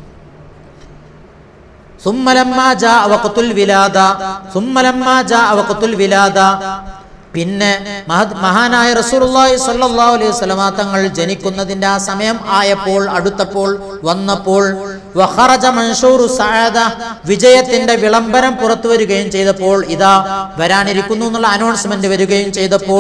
Speaker 1: സുമ്മലമ്മ ജാ വഖത്തുൽ വിലാദ സുമ്മലമ്മ ജാ വഖത്തുൽ വിലാദ പിന്നെ മഹദ് മഹാനായ റസൂലുള്ളാഹി സ്വല്ലല്ലാഹു അലൈഹി വസല്ലമ തങ്ങൾ ജനിക്കുന്നതിന്റെ ആ സമയം ആയപ്പോൾ അടുത്തപ്പോൾ വന്നപ്പോൾ വഖറജ മൻഷൂറു സഅദ വിജയത്തിന്റെ വിളംബരം പുറത്തു വരികയും ചെയ്തപ്പോൾ ഇതാ വരാനിരിക്കുന്നു എന്നുള്ള അനൗൺസ്മെന്റ് വരികയും ചെയ്തപ്പോൾ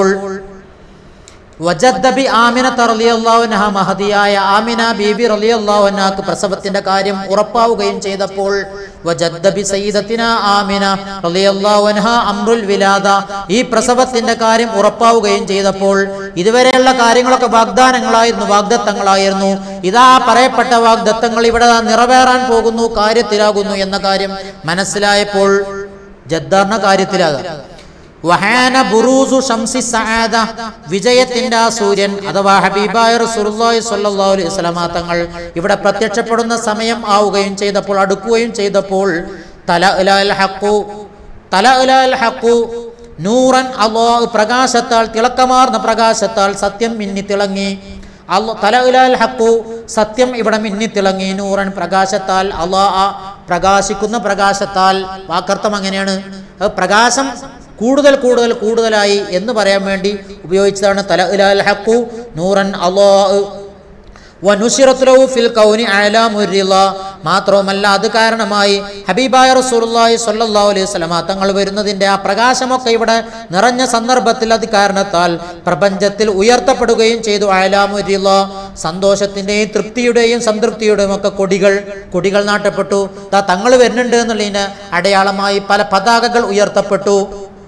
Speaker 1: വജദ്ദബി ആമിന റളിയല്ലാഹു അൻഹ മഹദിയായ ആമിന ബീബി റളിയല്ലാഹു അൻഹാക്ക് പ്രസവത്തിന്റെ കാര്യം ഉറപ്പാവുകയും ചെയ്തപ്പോൾ വജദ്ദബി സയ്യിദത്തിന ആമിന റളിയല്ലാഹു അൻഹ അംറുൽ വിലാദ ഈ പ്രസവത്തിന്റെ കാര്യം ഉറപ്പാവുകയും ചെയ്തപ്പോൾ ഇതുവരെയുള്ള കാര്യങ്ങളൊക്കെ വാഗ്ദാനങ്ങളായിരുന്നു വാഗ്ദത്തങ്ങളായിരുന്നു ഇതാ പറയപ്പെട്ട വാഗ്ദത്തങ്ങൾ ഇവിടെ നിറവേറാൻ പോകുന്നു കാര്യത്തിലാകുന്നു എന്ന കാര്യം മനസ്സിലായപ്പോൾ ജദ്ദാറിന്റെ കാര്യത്തിലാകാം വഹാന ബുറൂസു ഷംസി സആദ വിജയത്തിന്റെ ആ സൂര്യൻ അഥവാ ഹബീബായ റസൂലുള്ളാഹി സ്വല്ലല്ലാഹു അലൈഹി വസല്ലമ തങ്ങൾ ഇവിടെ പ്രത്യക്ഷപ്പെടുന്ന സമയം ആവുകയും ചെയ്തപ്പോൾ അടുക്കുകയും ചെയ്തപ്പോൾ തല ഇലാൽ ഹഖു തല ഇലാൽ ഹഖു നൂറൻ അല്ലാഹ് പ്രകാശത്താൽ തിളക്കമാർന്ന പ്രകാശത്താൽ സത്യം മിന്നി തിളങ്ങി അല്ല തല ഇലാൽ ഹഖു സത്യം ഇവിടെ മിന്നി തിളങ്ങി നൂറൻ പ്രകാശത്താൽ അള്ളാഹ് പ്രകാശിക്കുന്ന പ്രകാശത്താൽ വാക്കർത്ഥം അങ്ങനെയാണ് അത് പ്രകാശം കൂടുതൽ കൂടുതൽ കൂടുതലായി എന്ന് പറയാൻ വേണ്ടി ഉപയോഗിച്ചതാണ് തല ഇലാൽ ഹഖു നൂറൻ അള്ളാഹ് വനുശിറത്തുലഹു ഫിൽ കൗനി അഅലാ മുർരിള മാത്രവുമല്ല അത് കാരണമായി ഹബീബായ റസൂലുള്ളാഹി സ്വല്ലല്ലാഹു അലൈഹി വസല്ലമ തങ്ങൾ വരുന്നതിന്റെ ആ പ്രകാശമൊക്കെ ഇവിടെ നിറഞ്ഞ സന്ദർഭത്തിൽ അത് കാരണത്താൽ പ്രപഞ്ചത്തിൽ ഉയർത്തപ്പെടുകയും ചെയ്തു അഅലാ മുർരിള സന്തോഷത്തിന്റെയും തൃപ്തിയുടെയും സംതൃപ്തിയുടെയും ഒക്കെ കൊടികൾ കൊടികൾ നാട്ടപ്പെട്ടു ദാ തങ്ങൾ വരുന്നുണ്ട് എന്നുള്ളതിന് അടയാളമായി പല പതാകകൾ ഉയർത്തപ്പെട്ടു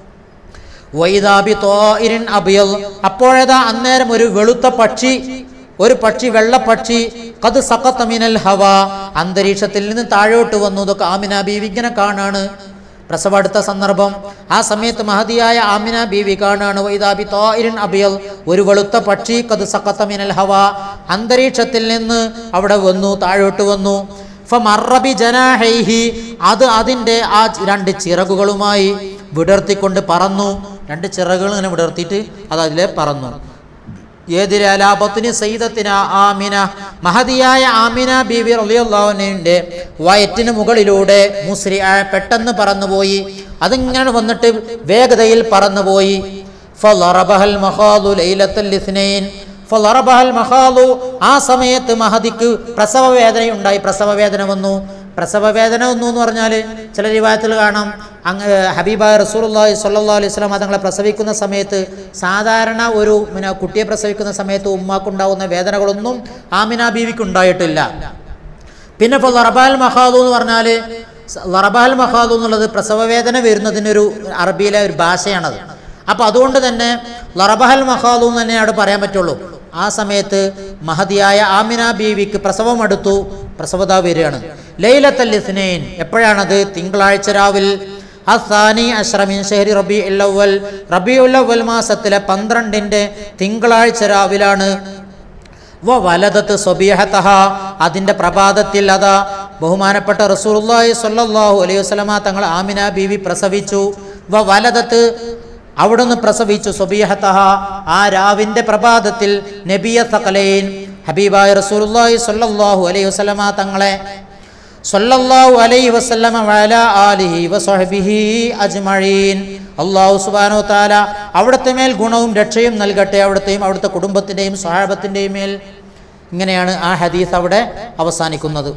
Speaker 1: വൈദാബി തോയിരൻ അബിയൽ അപ്പോഴേതാ അന്നേരം ഒരു വെളുത്ത പക്ഷി ഒരു പക്ഷി വെള്ളപ്പക്ഷി കത് സഖത്ത മിനൽ ഹവ അന്തരീക്ഷത്തിൽ നിന്ന് താഴോട്ട് വന്നു ഇതൊക്കെ ആമിന ബീവി ഇങ്ങനെ കാണാണ് പ്രസവം അടുത്ത സന്ദർഭം ആ സമയത്ത് മഹതിയായ ആമിന ബീവി കാണാണ് വൈദാബി തോയിരൻ അബിയൽ ഒരു വെളുത്ത പക്ഷി കത് സഖത്ത മിനൽ ഹവ അന്തരീക്ഷത്തിൽ നിന്ന് അവിടെ വന്നു താഴോട്ട് വന്നു ഫമറബി ജനാഹൈഹി അത് അതിൻ്റെ ആ രണ്ട് ചിറകുകളുമായി വിടർത്തിക്കൊണ്ട് പറന്നു രണ്ട് ചിറകുകൾ ഇങ്ങനെ വിടർത്തിയിട്ട് അത് അതിലെ പറന്നു ഏതിരാലാപത്തിന് സയ്യിദത്തിന് ആമിന മഹതിയായ ആമിന ബീബി റളിയല്ലാഹുവിന്റെ വയറ്റിന് മുകളിലൂടെ മുസ്രി പെട്ടെന്ന് പറന്നുപോയി അതിങ്ങനെ വന്നിട്ട് വേഗതയിൽ പറന്നുപോയി ഫളറബഹൽ മഖാദു ലൈലത്തുൽ ഇസ്നൈൻ ഫളറബഹൽ മഖാദു ആ സമയത്ത് മഹദിക്ക് പ്രസവ വേദനയുണ്ടായി പ്രസവ വേദന വന്നു പ്രസവ വേദന വന്നു എന്ന് പറഞ്ഞാൽ ചില രൂപത്തിൽ കാണാം അങ്ങ് ഹബീബായ റസൂലുള്ളാഹി സ്വല്ലല്ലാഹു അലൈഹി വസല്ലം തങ്ങളെ പ്രസവിക്കുന്ന സമയത്ത് സാധാരണ ഒരു പിന്നെ കുട്ടിയെ പ്രസവിക്കുന്ന സമയത്ത് ഉമ്മാക്കുണ്ടാവുന്ന വേദനകളൊന്നും ആമിന ബീവിക്ക് ഉണ്ടായിട്ടില്ല പിന്നെ ഇപ്പോൾ ലറബാൽ മഹാദു എന്ന് പറഞ്ഞാൽ ലറബാൽ മഹാദു എന്നുള്ളത് പ്രസവ വേദന വരുന്നതിനൊരു അറബിയിലെ ഒരു ഭാഷയാണത് അപ്പോൾ അതുകൊണ്ട് തന്നെ ലറബഹൽ മഹാദു എന്ന് തന്നെ അവിടെ പറയാൻ പറ്റുള്ളൂ ആ സമയത്ത് മഹതിയായ ആമിന ബീവിക്ക് പ്രസവം അടുത്തു പ്രസവത വരികയാണ് ലൈലത്തൽ ഇസ്നൈൻ എപ്പോഴാണത് തിങ്കളാഴ്ച രാവിൽ അസാനി അഷ്റമിൻ ഷെഹരി റബി ഉല്ലവൽ റബി ഉല്ലവൽ മാസത്തിലെ പന്ത്രണ്ടിൻ്റെ തിങ്കളാഴ്ച രാവിലാണ് വ വലതത്ത് സ്വബീഹത്തഹ അതിൻ്റെ പ്രഭാതത്തിൽ അതാ ബഹുമാനപ്പെട്ട റസൂലുള്ളാഹി സ്വല്ലല്ലാഹു അലൈഹി വസല്ലമ തങ്ങൾ ആമിന ബീവി പ്രസവിച്ചു വ വലതത്ത് അവിടുന്ന് പ്രസവിച്ചു സ്വബീഹത്തഹ ആ രാവിൻ്റെ പ്രഭാതത്തിൽ നബിയ സകലൈൻ ഹബീബായ റസൂലുള്ളാഹി സ്വല്ലല്ലാഹു അലൈഹി വസല്ലമ തങ്ങളെ സല്ലല്ലാഹു അലൈഹി വസല്ലമ വഅല ആലിഹി വസഹബിഹി അജ്മഈൻ അല്ലാഹു സുബ്ഹാനഹു തആല അവിടുത്തെ മേൽ ഗുണവും രക്ഷയും നൽകട്ടെ അവിടുത്തെയും അവിടുത്തെ കുടുംബത്തിൻ്റെയും സ്വഹാബത്തിൻ്റെയും മേൽ ഇങ്ങനെയാണ് ആ ഹദീസ് അവിടെ അവസാനിക്കുന്നത്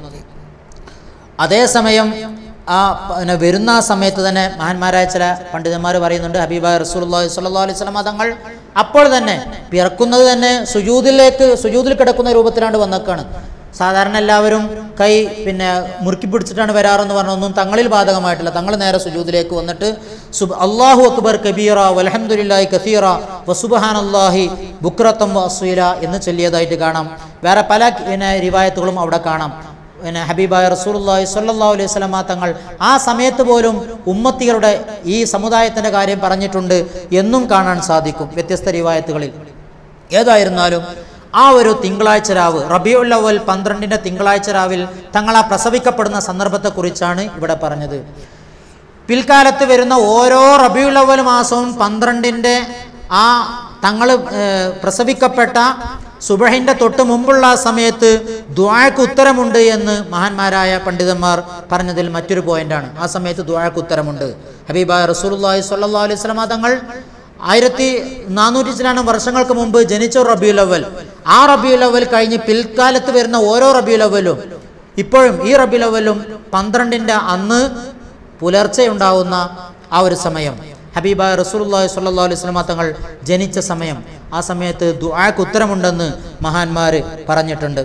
Speaker 1: അതേസമയം ആ പിന്നെ വരുന്ന ആ സമയത്ത് തന്നെ മഹാന്മാരായ ചില പണ്ഡിതന്മാർ പറയുന്നുണ്ട് ഹബീബായ റസൂലുള്ളാഹി സ്വല്ലല്ലാഹു അലൈഹി വസല്ലമ തങ്ങൾ അപ്പോൾ തന്നെ പിറക്കുന്നത് തന്നെ സുജൂദിലേക്ക് സുജൂദിൽ കിടക്കുന്ന രൂപത്തിലാണ് വന്നേക്കാണ് സാധാരണ എല്ലാവരും കൈ പിന്നെ മുറുക്കി പിടിച്ചിട്ടാണ് വരാറെന്ന് പറഞ്ഞൊന്നും തങ്ങളിൽ ബാധകമായിട്ടില്ല തങ്ങൾ നേരെ സുജൂദിലേക്ക് വന്നിട്ട് സുബ് അള്ളാഹു അക്ബർ കബീറ വലഹമുല്ലാഹി കസീറ വസുബഹാൻ അള്ളാഹി ബുക്രത്തം വസീല എന്ന് ചൊല്ലിയതായിട്ട് കാണാം വേറെ പല പിന്നെ റിവായത്തുകളും അവിടെ കാണാം പിന്നെ ഹബീബായ റസൂലുള്ളാഹി സ്വല്ലല്ലാഹു അലൈഹി വസല്ലമ തങ്ങൾ ആ സമയത്ത് പോലും ഉമ്മത്തികളുടെ ഈ സമുദായത്തിൻ്റെ കാര്യം പറഞ്ഞിട്ടുണ്ട് എന്നും കാണാൻ സാധിക്കും വ്യത്യസ്ത റിവായത്തുകളിൽ ഏതായിരുന്നാലും ആ ഒരു തിങ്കളാഴ്ച രാവ് റബിയുൽ അവൽ പന്ത്രണ്ടിൻ്റെ തിങ്കളാഴ്ച രാവിൽ തങ്ങൾ ആ പ്രസവിക്കപ്പെടുന്ന സന്ദർഭത്തെക്കുറിച്ചാണ് ഇവിടെ പറഞ്ഞത് പിൽക്കാലത്ത് വരുന്ന ഓരോ റബിയുൽ അവൽ മാസവും പന്ത്രണ്ടിൻ്റെ ആ തങ്ങൾ പ്രസവിക്കപ്പെട്ട സുബഹിൻ്റെ തൊട്ട് മുമ്പുള്ള ആ സമയത്ത് ദ്വാഴക്ക് ഉത്തരമുണ്ട് എന്ന് മഹാന്മാരായ പണ്ഡിതന്മാർ പറഞ്ഞതിൽ മറ്റൊരു പോയിന്റാണ് ആ സമയത്ത് ദ്വാഴക്ക് ഉത്തരമുണ്ട് ഹബീബായ റസൂലുള്ളാഹി സ്വല്ലല്ലാഹു അലൈഹി വസല്ലമ തങ്ങൾ ആയിരത്തി നാനൂറ്റി ചിലാനും വർഷങ്ങൾക്ക് മുമ്പ് ജനിച്ച റബിയുൽ അവൽ ആ റബിയുൽ അവൽ കഴിഞ്ഞ് പിൽക്കാലത്ത് വരുന്ന ഓരോ റബിയുൽ അവലും ഇപ്പോഴും ഈ റബിയുൽ അവലും പന്ത്രണ്ടിൻ്റെ അന്ന് പുലർച്ചെ ഉണ്ടാവുന്ന ആ ഒരു സമയം ഹബീബായ റസൂലുള്ളാഹി സ്വല്ലല്ലാഹു അലൈഹി വസല്ലമ തങ്ങൾ ജനിച്ച സമയം ആ സമയത്ത് ദുആക്ക് ഉത്തരമുണ്ടെന്ന് മഹാന്മാർ പറഞ്ഞിട്ടുണ്ട്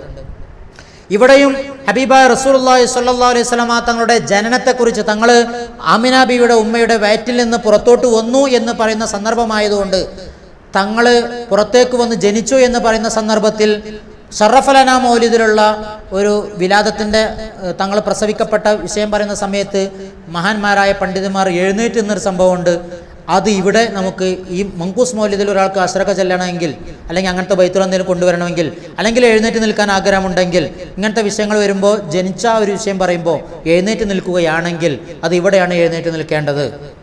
Speaker 1: ഇവിടെയും ഹബീബായ റസൂലുള്ളാഹി സ്വല്ലല്ലാഹു അലൈഹി വസല്ലമ തങ്ങളുടെ ജനനത്തെക്കുറിച്ച് തങ്ങൾ ആമിന ബീവിയുടെ ഉമ്മയുടെ വയറ്റിൽ നിന്ന് പുറത്തോട്ട് വന്നു എന്ന് പറയുന്ന സന്ദർഭമായതുകൊണ്ട് തങ്ങൾ പുറത്തേക്ക് വന്ന് ജനിച്ചു എന്ന് പറയുന്ന സന്ദർഭത്തിൽ ഷറഫലന മൗലിദിലുള്ള ഒരു വിലാദത്തിൻ്റെ തങ്ങൾ പ്രസവിക്കപ്പെട്ട വിഷയം പറയുന്ന സമയത്ത് മഹാന്മാരായ പണ്ഡിതന്മാർ എഴുന്നേറ്റ് നിന്നൊരു സംഭവമുണ്ട് അത് ഇവിടെ നമുക്ക് ഈ മങ്കൂസ് മൗലിദിൽ ഒരാൾക്ക് അശ്രക ചെല്ലണമെങ്കിൽ അല്ലെങ്കിൽ അങ്ങനത്തെ ബൈത്തുകൾ എന്തെങ്കിലും കൊണ്ടുവരണമെങ്കിൽ അല്ലെങ്കിൽ എഴുന്നേറ്റ് നിൽക്കാൻ ആഗ്രഹമുണ്ടെങ്കിൽ ഇങ്ങനത്തെ വിഷയങ്ങൾ വരുമ്പോൾ ജനിച്ച ആ ഒരു വിഷയം പറയുമ്പോൾ എഴുന്നേറ്റ് നിൽക്കുകയാണെങ്കിൽ അത് ഇവിടെയാണ് എഴുന്നേറ്റ് നിൽക്കേണ്ടത്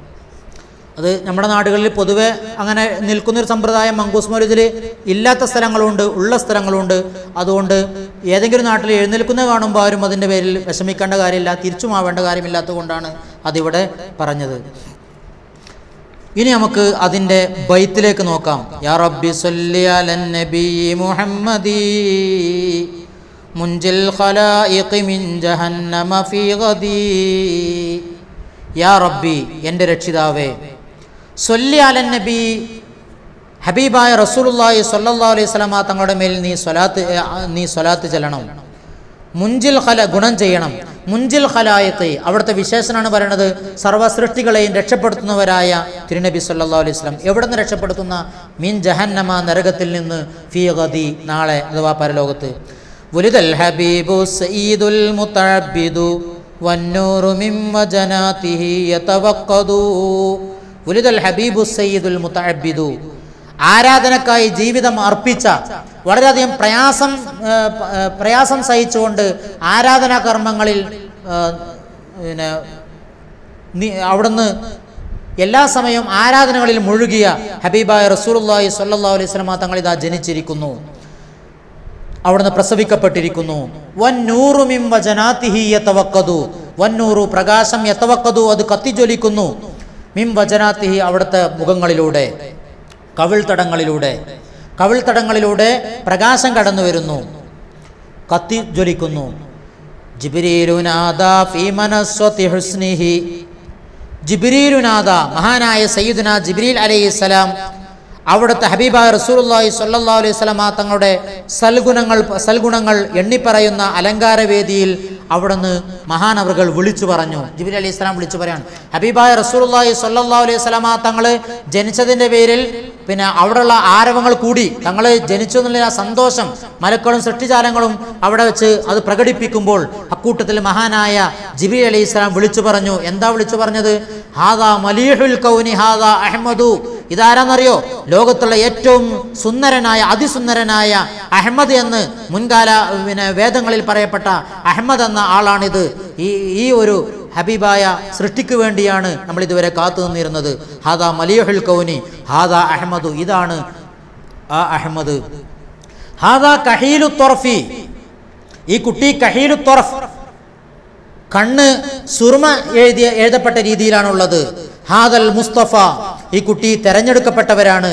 Speaker 1: അത് നമ്മുടെ നാടുകളിൽ പൊതുവെ അങ്ങനെ നിൽക്കുന്നൊരു സമ്പ്രദായം മങ്കൂസ് മൗലിദിൽ ഇല്ലാത്ത സ്ഥലങ്ങളുണ്ട് ഉള്ള സ്ഥലങ്ങളുണ്ട് അതുകൊണ്ട് ഏതെങ്കിലും നാട്ടിൽ എഴുന്നേൽക്കുന്നത് കാണുമ്പോൾ ആരും അതിൻ്റെ പേരിൽ വിഷമിക്കേണ്ട കാര്യമില്ല തിരിച്ചുമാവേണ്ട കാര്യമില്ലാത്തതുകൊണ്ടാണ് അതിവിടെ പറഞ്ഞത് ഇനി നമുക്ക് അതിൻ്റെ ബൈത്തിലേക്ക് നോക്കാം യാ റബ്ബി സല്ലി അലൻ നബി മുഹമ്മദി മുൻജിൽ ഖലായിഖി മിൻ ജഹന്നമ ഫീ ഗദി യാ റബ്ബി എൻ്റെ രക്ഷിതാവേ സൊല്ലി അലൻ നബി ഹബീബായ റസൂലുള്ളാഹി സ്വല്ലല്ലാഹു അലൈഹി വസല്ലമ തങ്ങളുടെ മേൽ നീ സ്വലാത്ത് ഏ, നീ സ്വലാത്ത് ചെല്ലണം മുഞ്ചിൽ ഖല ഗുണം ചെയ്യണം മുഞ്ചിൽ ഖലായത്ത് അവിടുത്തെ വിശേഷനാണ് പറയുന്നത് സർവ്വസൃഷ്ടികളെയും രക്ഷപ്പെടുത്തുന്നവരായ തിരുനബി സല്ലല്ലാഹു അലൈഹി വസല്ലം എവിടെ നിന്ന് രക്ഷപ്പെടുത്തുന്ന മീൻ ജഹന്നമ നരകത്തിൽ നിന്ന് ഫീ ഗദി നാളെ അഥവാ പരലോകത്ത് വുലിദൽ ഹബീബു സയ്യിദുൽ മുതഅബ്ബിദു വന്നൂറു മിൻ വജനാതിഹി യതവഖദു വുലിദൽ ഹബീബു സയ്യിദുൽ മുതഅബ്ബിദു ആരാധനക്കായി ജീവിതം അർപ്പിച്ച വളരെയധികം പ്രയാസം ആ, പ- ആ, പ്രയാസം സഹിച്ചുകൊണ്ട് ആരാധനാ കർമ്മങ്ങളിൽ ആ, പിന്നെ നീ അവിടുന്ന് എല്ലാ സമയവും ആരാധനകളിൽ മുഴുകിയ ഹബീബായ റസൂലുള്ളാഹി സ്വല്ലല്ലാഹു അലൈഹി വസല്ലമ തങ്ങൾ ഇതാ ജനിച്ചിരിക്കുന്നു അവിടുന്ന് പ്രസവിക്കപ്പെട്ടിരിക്കുന്നു വന്നൂറു മിം വജനാതിഹി യതവക്കതു വന്നൂറു പ്രകാശം യതവക്കതു അത് കത്തിജ്വലിക്കുന്നു മിം വജനാതിഹി അവിടുത്തെ മുഖങ്ങളിലൂടെ കവിൾത്തടങ്ങളിലൂടെ കവിൾത്തടങ്ങളിലൂടെ പ്രകാശം കടന്നു വരുന്നു കത്തി ജ്വലിക്കുന്നു ജിബ്രീലുനാദ ഫീ മനസ്വതി ഹുസ്നിഹി ജിബ്രീലുനാദ മഹാനായ സയ്യിദുന ജിബ്രീൽ അലൈഹിസ്സലാം അവിടുത്തെ ഹബീബായ റസൂലുള്ളാഹി സ്വല്ലല്ലാഹു അലൈഹി വസല്ലമ തങ്ങളുടെ സൽഗുണങ്ങൾ സൽഗുണങ്ങൾ എണ്ണിപ്പറയുന്ന അലങ്കാരവേദിയിൽ അവിടുന്ന് മഹാനവറുകൾ വിളിച്ചു പറഞ്ഞു ജിബ്രീൽ അലൈഹി സ്വലാം വിളിച്ചു പറയാണ് ഹബീബായ റസൂലുള്ളാഹി സ്വല്ലല്ലാഹു അലൈഹി വസല്ലമ തങ്ങൾ ജനിച്ചതിൻ്റെ പേരിൽ പിന്നെ അവിടെയുള്ള ആരവങ്ങൾ കൂടി തങ്ങൾ ജനിച്ചു എന്നുള്ള ആ സന്തോഷം മലക്കളും സൃഷ്ടിജാലങ്ങളും അവിടെ വെച്ച് അത് പ്രകടിപ്പിക്കുമ്പോൾ അക്കൂട്ടത്തിൽ മഹാനായ ജിബി അലൈഹി ഇസ്ലാം വിളിച്ചു പറഞ്ഞു എന്താ വിളിച്ചു പറഞ്ഞത് ഹാദാ മലീഹുൽ കൗനി ഹാദാ അഹമ്മദു ഇതാരാന്നറിയോ ലോകത്തുള്ള ഏറ്റവും സുന്ദരനായ അതിസുന്ദരനായ അഹമ്മദ് എന്ന് മുൻകാല പിന്നെ വേദങ്ങളിൽ പറയപ്പെട്ട അഹമ്മദ് എന്ന ആളാണിത് ഈ ഈ ഒരു ഹബീബായ സൃഷ്ടിക്ക് വേണ്ടിയാണ് നമ്മൾ ഇതുവരെ കാത്തു നിന്നിരുന്നത് ഹാദാ മലിയുൽ കൗനി ഹാദാ അഹമ്മദു ഇതാണ് ആ അഹമ്മദ് ഹാദാ കഹീലു തൊറഫി ഈ കുട്ടി കഹീലു തൊറഫ് കണ്ണ് സുർമ എഴുതിയ എഴുതപ്പെട്ട രീതിയിലാണുള്ളത് ഹാദൽ മുസ്തഫ ഈ കുട്ടി തെരഞ്ഞെടുക്കപ്പെട്ടവരാണ്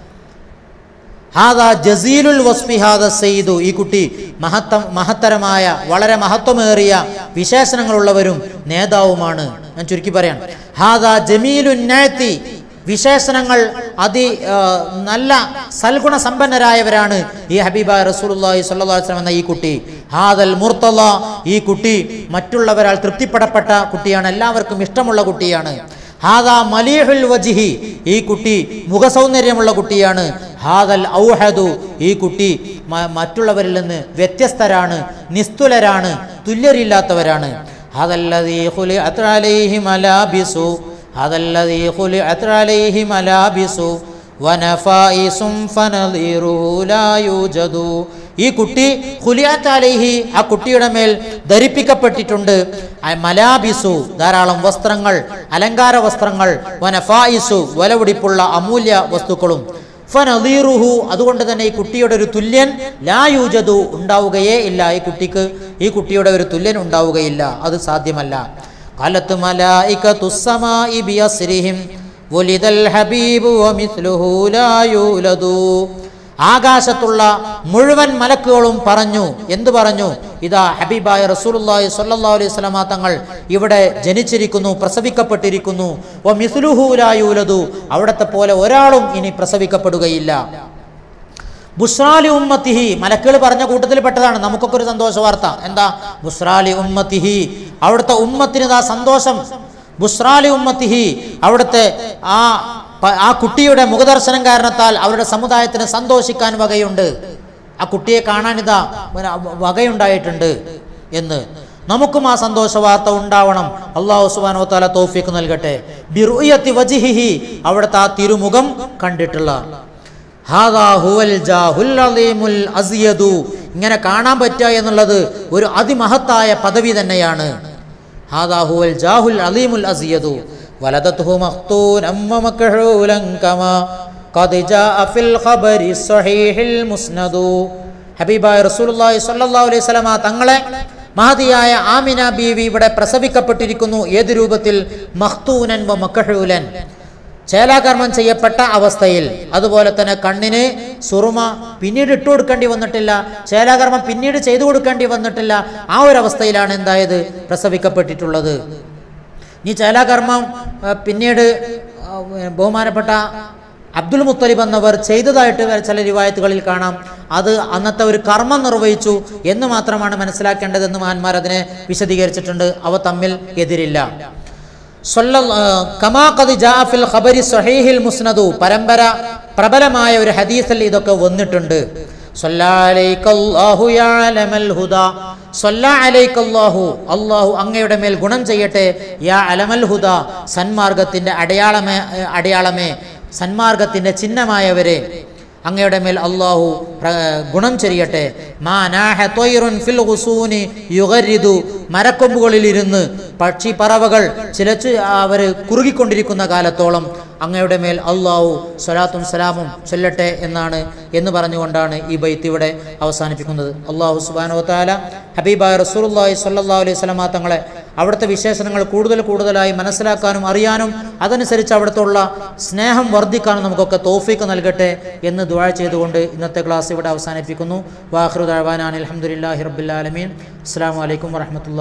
Speaker 1: ഹാദ ജസീലുൽ വസ്ഫി ഹാദ സെയ്തു ഈ കുട്ടി മഹത്തം മഹത്തരമായ വളരെ മഹത്വമേറിയ വിശേഷണങ്ങളുള്ളവരും നേതാവുമാണ് ഞാൻ ചുരുക്കി പറയാം ഹാദ ജമീലുന്നയത്തി വിശേഷണങ്ങൾ അതി ആ, നല്ല സൽഗുണ സമ്പന്നരായവരാണ് ഈ ഹബീബ റസൂലുള്ളാഹി സ്വല്ലല്ലാഹു അലൈഹി വസല്ലം എന്ന ഈ കുട്ടി ഹാദൽ മുർത്തല ഈ കുട്ടി മറ്റുള്ളവരാൽ തൃപ്തിപ്പെടപ്പെട്ട കുട്ടിയാണ് എല്ലാവർക്കും ഇഷ്ടമുള്ള കുട്ടിയാണ് ഹാദാ മലീഹുൽ വജിഹി ഈ കുട്ടി മുഖസൗന്ദര്യമുള്ള കുട്ടിയാണ് ഹാദൽ ഔഹദു ഈ കുട്ടി മ- മറ്റുള്ളവരിൽ നിന്ന് വ്യത്യസ്തരാണ് നിസ്തുലരാണ് തുല്യരില്ലാത്തവരാണ് ഹാദല്ലദീ ഖുലിഅത് അലൈഹി മലാബിസു ഹാദല്ലദീ ഖുലിഅത് അലൈഹി മലാബിസു വനഫായിസും ഫനദീറുഹു ലാ യൂജദു ഈ കുട്ടി ഖുലിയാത്ത് അലൈഹി ആ കുട്ടിയുടെ മേൽ ധരിപ്പിക്കപ്പെട്ടിട്ടുണ്ട് അ- മലാബിസു ധാരാളം വസ്ത്രങ്ങൾ അലങ്കാര വസ്ത്രങ്ങൾ വനഫായിസു വിലപിടിപ്പുള്ള അമൂല്യ വസ്തുക്കളും ഫനദീറുഹു അതുകൊണ്ട് തന്നെ ഈ കുട്ടിയുടെ ഒരു തുല്യൻ ലാ യൂജദു ഉണ്ടാവുകയേ ഇല്ല ഈ കുട്ടിക്ക് ഈ കുട്ടിയുടെ ഒരു തുല്യൻ ഉണ്ടാവുകയില്ല അത് സാധ്യമല്ല قالت ملائكة السماء بأسرهم ولد الحبيب ومثله لا يولد ആകാശത്തുള്ള മുഴുവൻ മലക്കുകളും പറഞ്ഞു എന്തു പറഞ്ഞു ഇതാ ഹബീബായ റസൂലുള്ളാഹി സ്വല്ലല്ലാഹു അലൈഹി വസല്ലമ തങ്ങൾ ഇവിടെ ജനിച്ചിരിക്കുന്നു പ്രസവിക്കപ്പെട്ടിരിക്കുന്നു വ മിസ്ലുഹു ലാ യൂലദു അവിടത്തെ പോലെ ഒരാളും ഇനി പ്രസവിക്കപ്പെടുകയില്ല ബുസ്രാലി ഉമ്മത്തിഹി മലക്കുകൾ പറഞ്ഞ കൂട്ടത്തിൽ പെട്ടതാണ് നമുക്കൊക്കെ ഒരു സന്തോഷ വാർത്ത എന്താ ബുസ്രാലി ഉമ്മത്തിഹി അവിടുത്തെ ഉമ്മത്തിന് ഇതാ സന്തോഷം ബുസ്രാലി ഉമ്മത്തിഹി അവിടുത്തെ ആ പ- ആ കുട്ടിയുടെ മുഖദർശനം കാരണത്താൽ അവരുടെ സമുദായത്തിന് സന്തോഷിക്കാൻ വകയുണ്ട് ആ കുട്ടിയെ കാണാൻ ഇതാ പിന്നെ വകയുണ്ടായിട്ടുണ്ട് എന്ന് നമുക്കും ആ സന്തോഷ വാർത്ത ഉണ്ടാവണം അള്ളാഹു സുബാനോ താല തോഫിക്ക് നൽകട്ടെ ബിറുയത്തി വജിഹിഹി അവിടുത്തെ ആ തിരുമുഖം കണ്ടിട്ടുള്ള ഹാദാ ഹുവൽ ജാഹുൽ അലീമുൽ അസിയദു ഇങ്ങനെ കാണാൻ പറ്റുക എന്നുള്ളത് ഒരു അതിമഹത്തായ പദവി തന്നെയാണ് ഹാദാ ഹുവൽ ജാഹുൽ അലീമുൽ അസിയദു വലദത്ഹു മഖ്തൂനം വമക്ഹൂലൻ കമാ ഖദ് ജാഅ ഫിൽ ഖബരി സ്വഹീഹിൽ മുസ്നദു ഹബീബായ റസൂലുള്ളാഹി സ്വല്ലല്ലാഹു അലൈഹി വസല്ലമ തങ്ങളെ മഹതിയായ ആമിന ബീവി ഇവിടെ പ്രസവിക്കപ്പെട്ടിരിക്കുന്നു ഏത് രൂപത്തിൽ മഖ്തൂനൻ വ മക്ഹൂലൻ ചേലാകർമ്മം ചെയ്യപ്പെട്ട അവസ്ഥയിൽ അതുപോലെ തന്നെ കണ്ണിന് സുറുമ പിന്നീട് ഇട്ടു കൊടുക്കേണ്ടി വന്നിട്ടില്ല ചേലാകർമ്മം പിന്നീട് ചെയ്തു കൊടുക്കേണ്ടി വന്നിട്ടില്ല ആ ഒരു അവസ്ഥയിലാണ് എന്തായത് പ്രസവിക്കപ്പെട്ടിട്ടുള്ളത് ഈ ചേലാകർമ്മം ആ, പിന്നീട് ആ, ബഹുമാനപ്പെട്ട അബ്ദുൽ മുത്തലിബ് എന്നവർ ചെയ്തതായിട്ട് വരെ ചില റിവായത്തുകളിൽ കാണാം അത് അന്നത്തെ ഒരു കർമ്മം നിർവഹിച്ചു എന്ന് മാത്രമാണ് മനസ്സിലാക്കേണ്ടതെന്ന് മഹാന്മാർ അതിനെ വിശദീകരിച്ചിട്ടുണ്ട് അവ തമ്മിൽ എതിരില്ല സ്വല്ല- ആ, കമാ ഖദ് ജാഅ ഫിൽ ഖബരി സ്വഹീഹിൽ മുസ്നദു പരമ്പര പ്രബലമായ ഒരു ഹദീസിൽ ഇതൊക്കെ വന്നിട്ടുണ്ട് സ്വല്ലാ അലൈക്കല്ലാഹു യാ അലമൽ ഹുദാ. സ്വല്ലാ അലൈക്കല്ലാഹു അല്ലാഹു അങ്ങയുടെ മേൽ ഗുണം ചെയ്യട്ടെ യാ അലമൽ ഹുദ സന്മാർഗത്തിന്റെ അടയാളമേ അടയാളമേ സന്മാർഗത്തിന്റെ ചിഹ്നമായവരെ അങ്ങയുടെ മേൽ അള്ളാഹു പ്ര- ഗുണം ചെയ്യട്ടെ മാ നാഹ ത്വയ്റുൻ ഫിൽ ഗുസൂനി യുഗരിദു മരക്കൊമ്പുകളിൽ ഇരുന്ന് പക്ഷി പറവകൾ ചിലച്ച് അവർ കുറുകിക്കൊണ്ടിരിക്കുന്ന കാലത്തോളം അങ്ങയുടെ മേൽ അള്ളാഹു സ്വലാത്തും സലാമും ചൊല്ലട്ടെ എന്നാണ് എന്ന് പറഞ്ഞുകൊണ്ടാണ് ഈ ബൈത്ത് ഇവിടെ അവസാനിപ്പിക്കുന്നത് അള്ളാഹു സുബാനോ താല ഹബീബായ റസൂലുള്ളാഹി സ്വല്ലല്ലാഹു അലൈഹി സ്വലമാ തങ്ങളെ അവിടുത്തെ വിശേഷണങ്ങൾ കൂടുതൽ കൂടുതലായി മനസ്സിലാക്കാനും അറിയാനും അതനുസരിച്ച് അവിടുത്തെ സ്നേഹം വർദ്ധിക്കാനും നമുക്കൊക്കെ തോഫീക്ക് നൽകട്ടെ എന്ന് ദുആ ചെയ്തുകൊണ്ട് ഇന്നത്തെ ക്ലാസ് ഇവിടെ അവസാനിപ്പിക്കുന്നു വാഹൃദ് അഹ്വാനാൻ അലഹമുല്ലാഹി റബ്ബുലാലമീൻ അസ്സാം വലൈക്കും വറഹമത്തുള്ള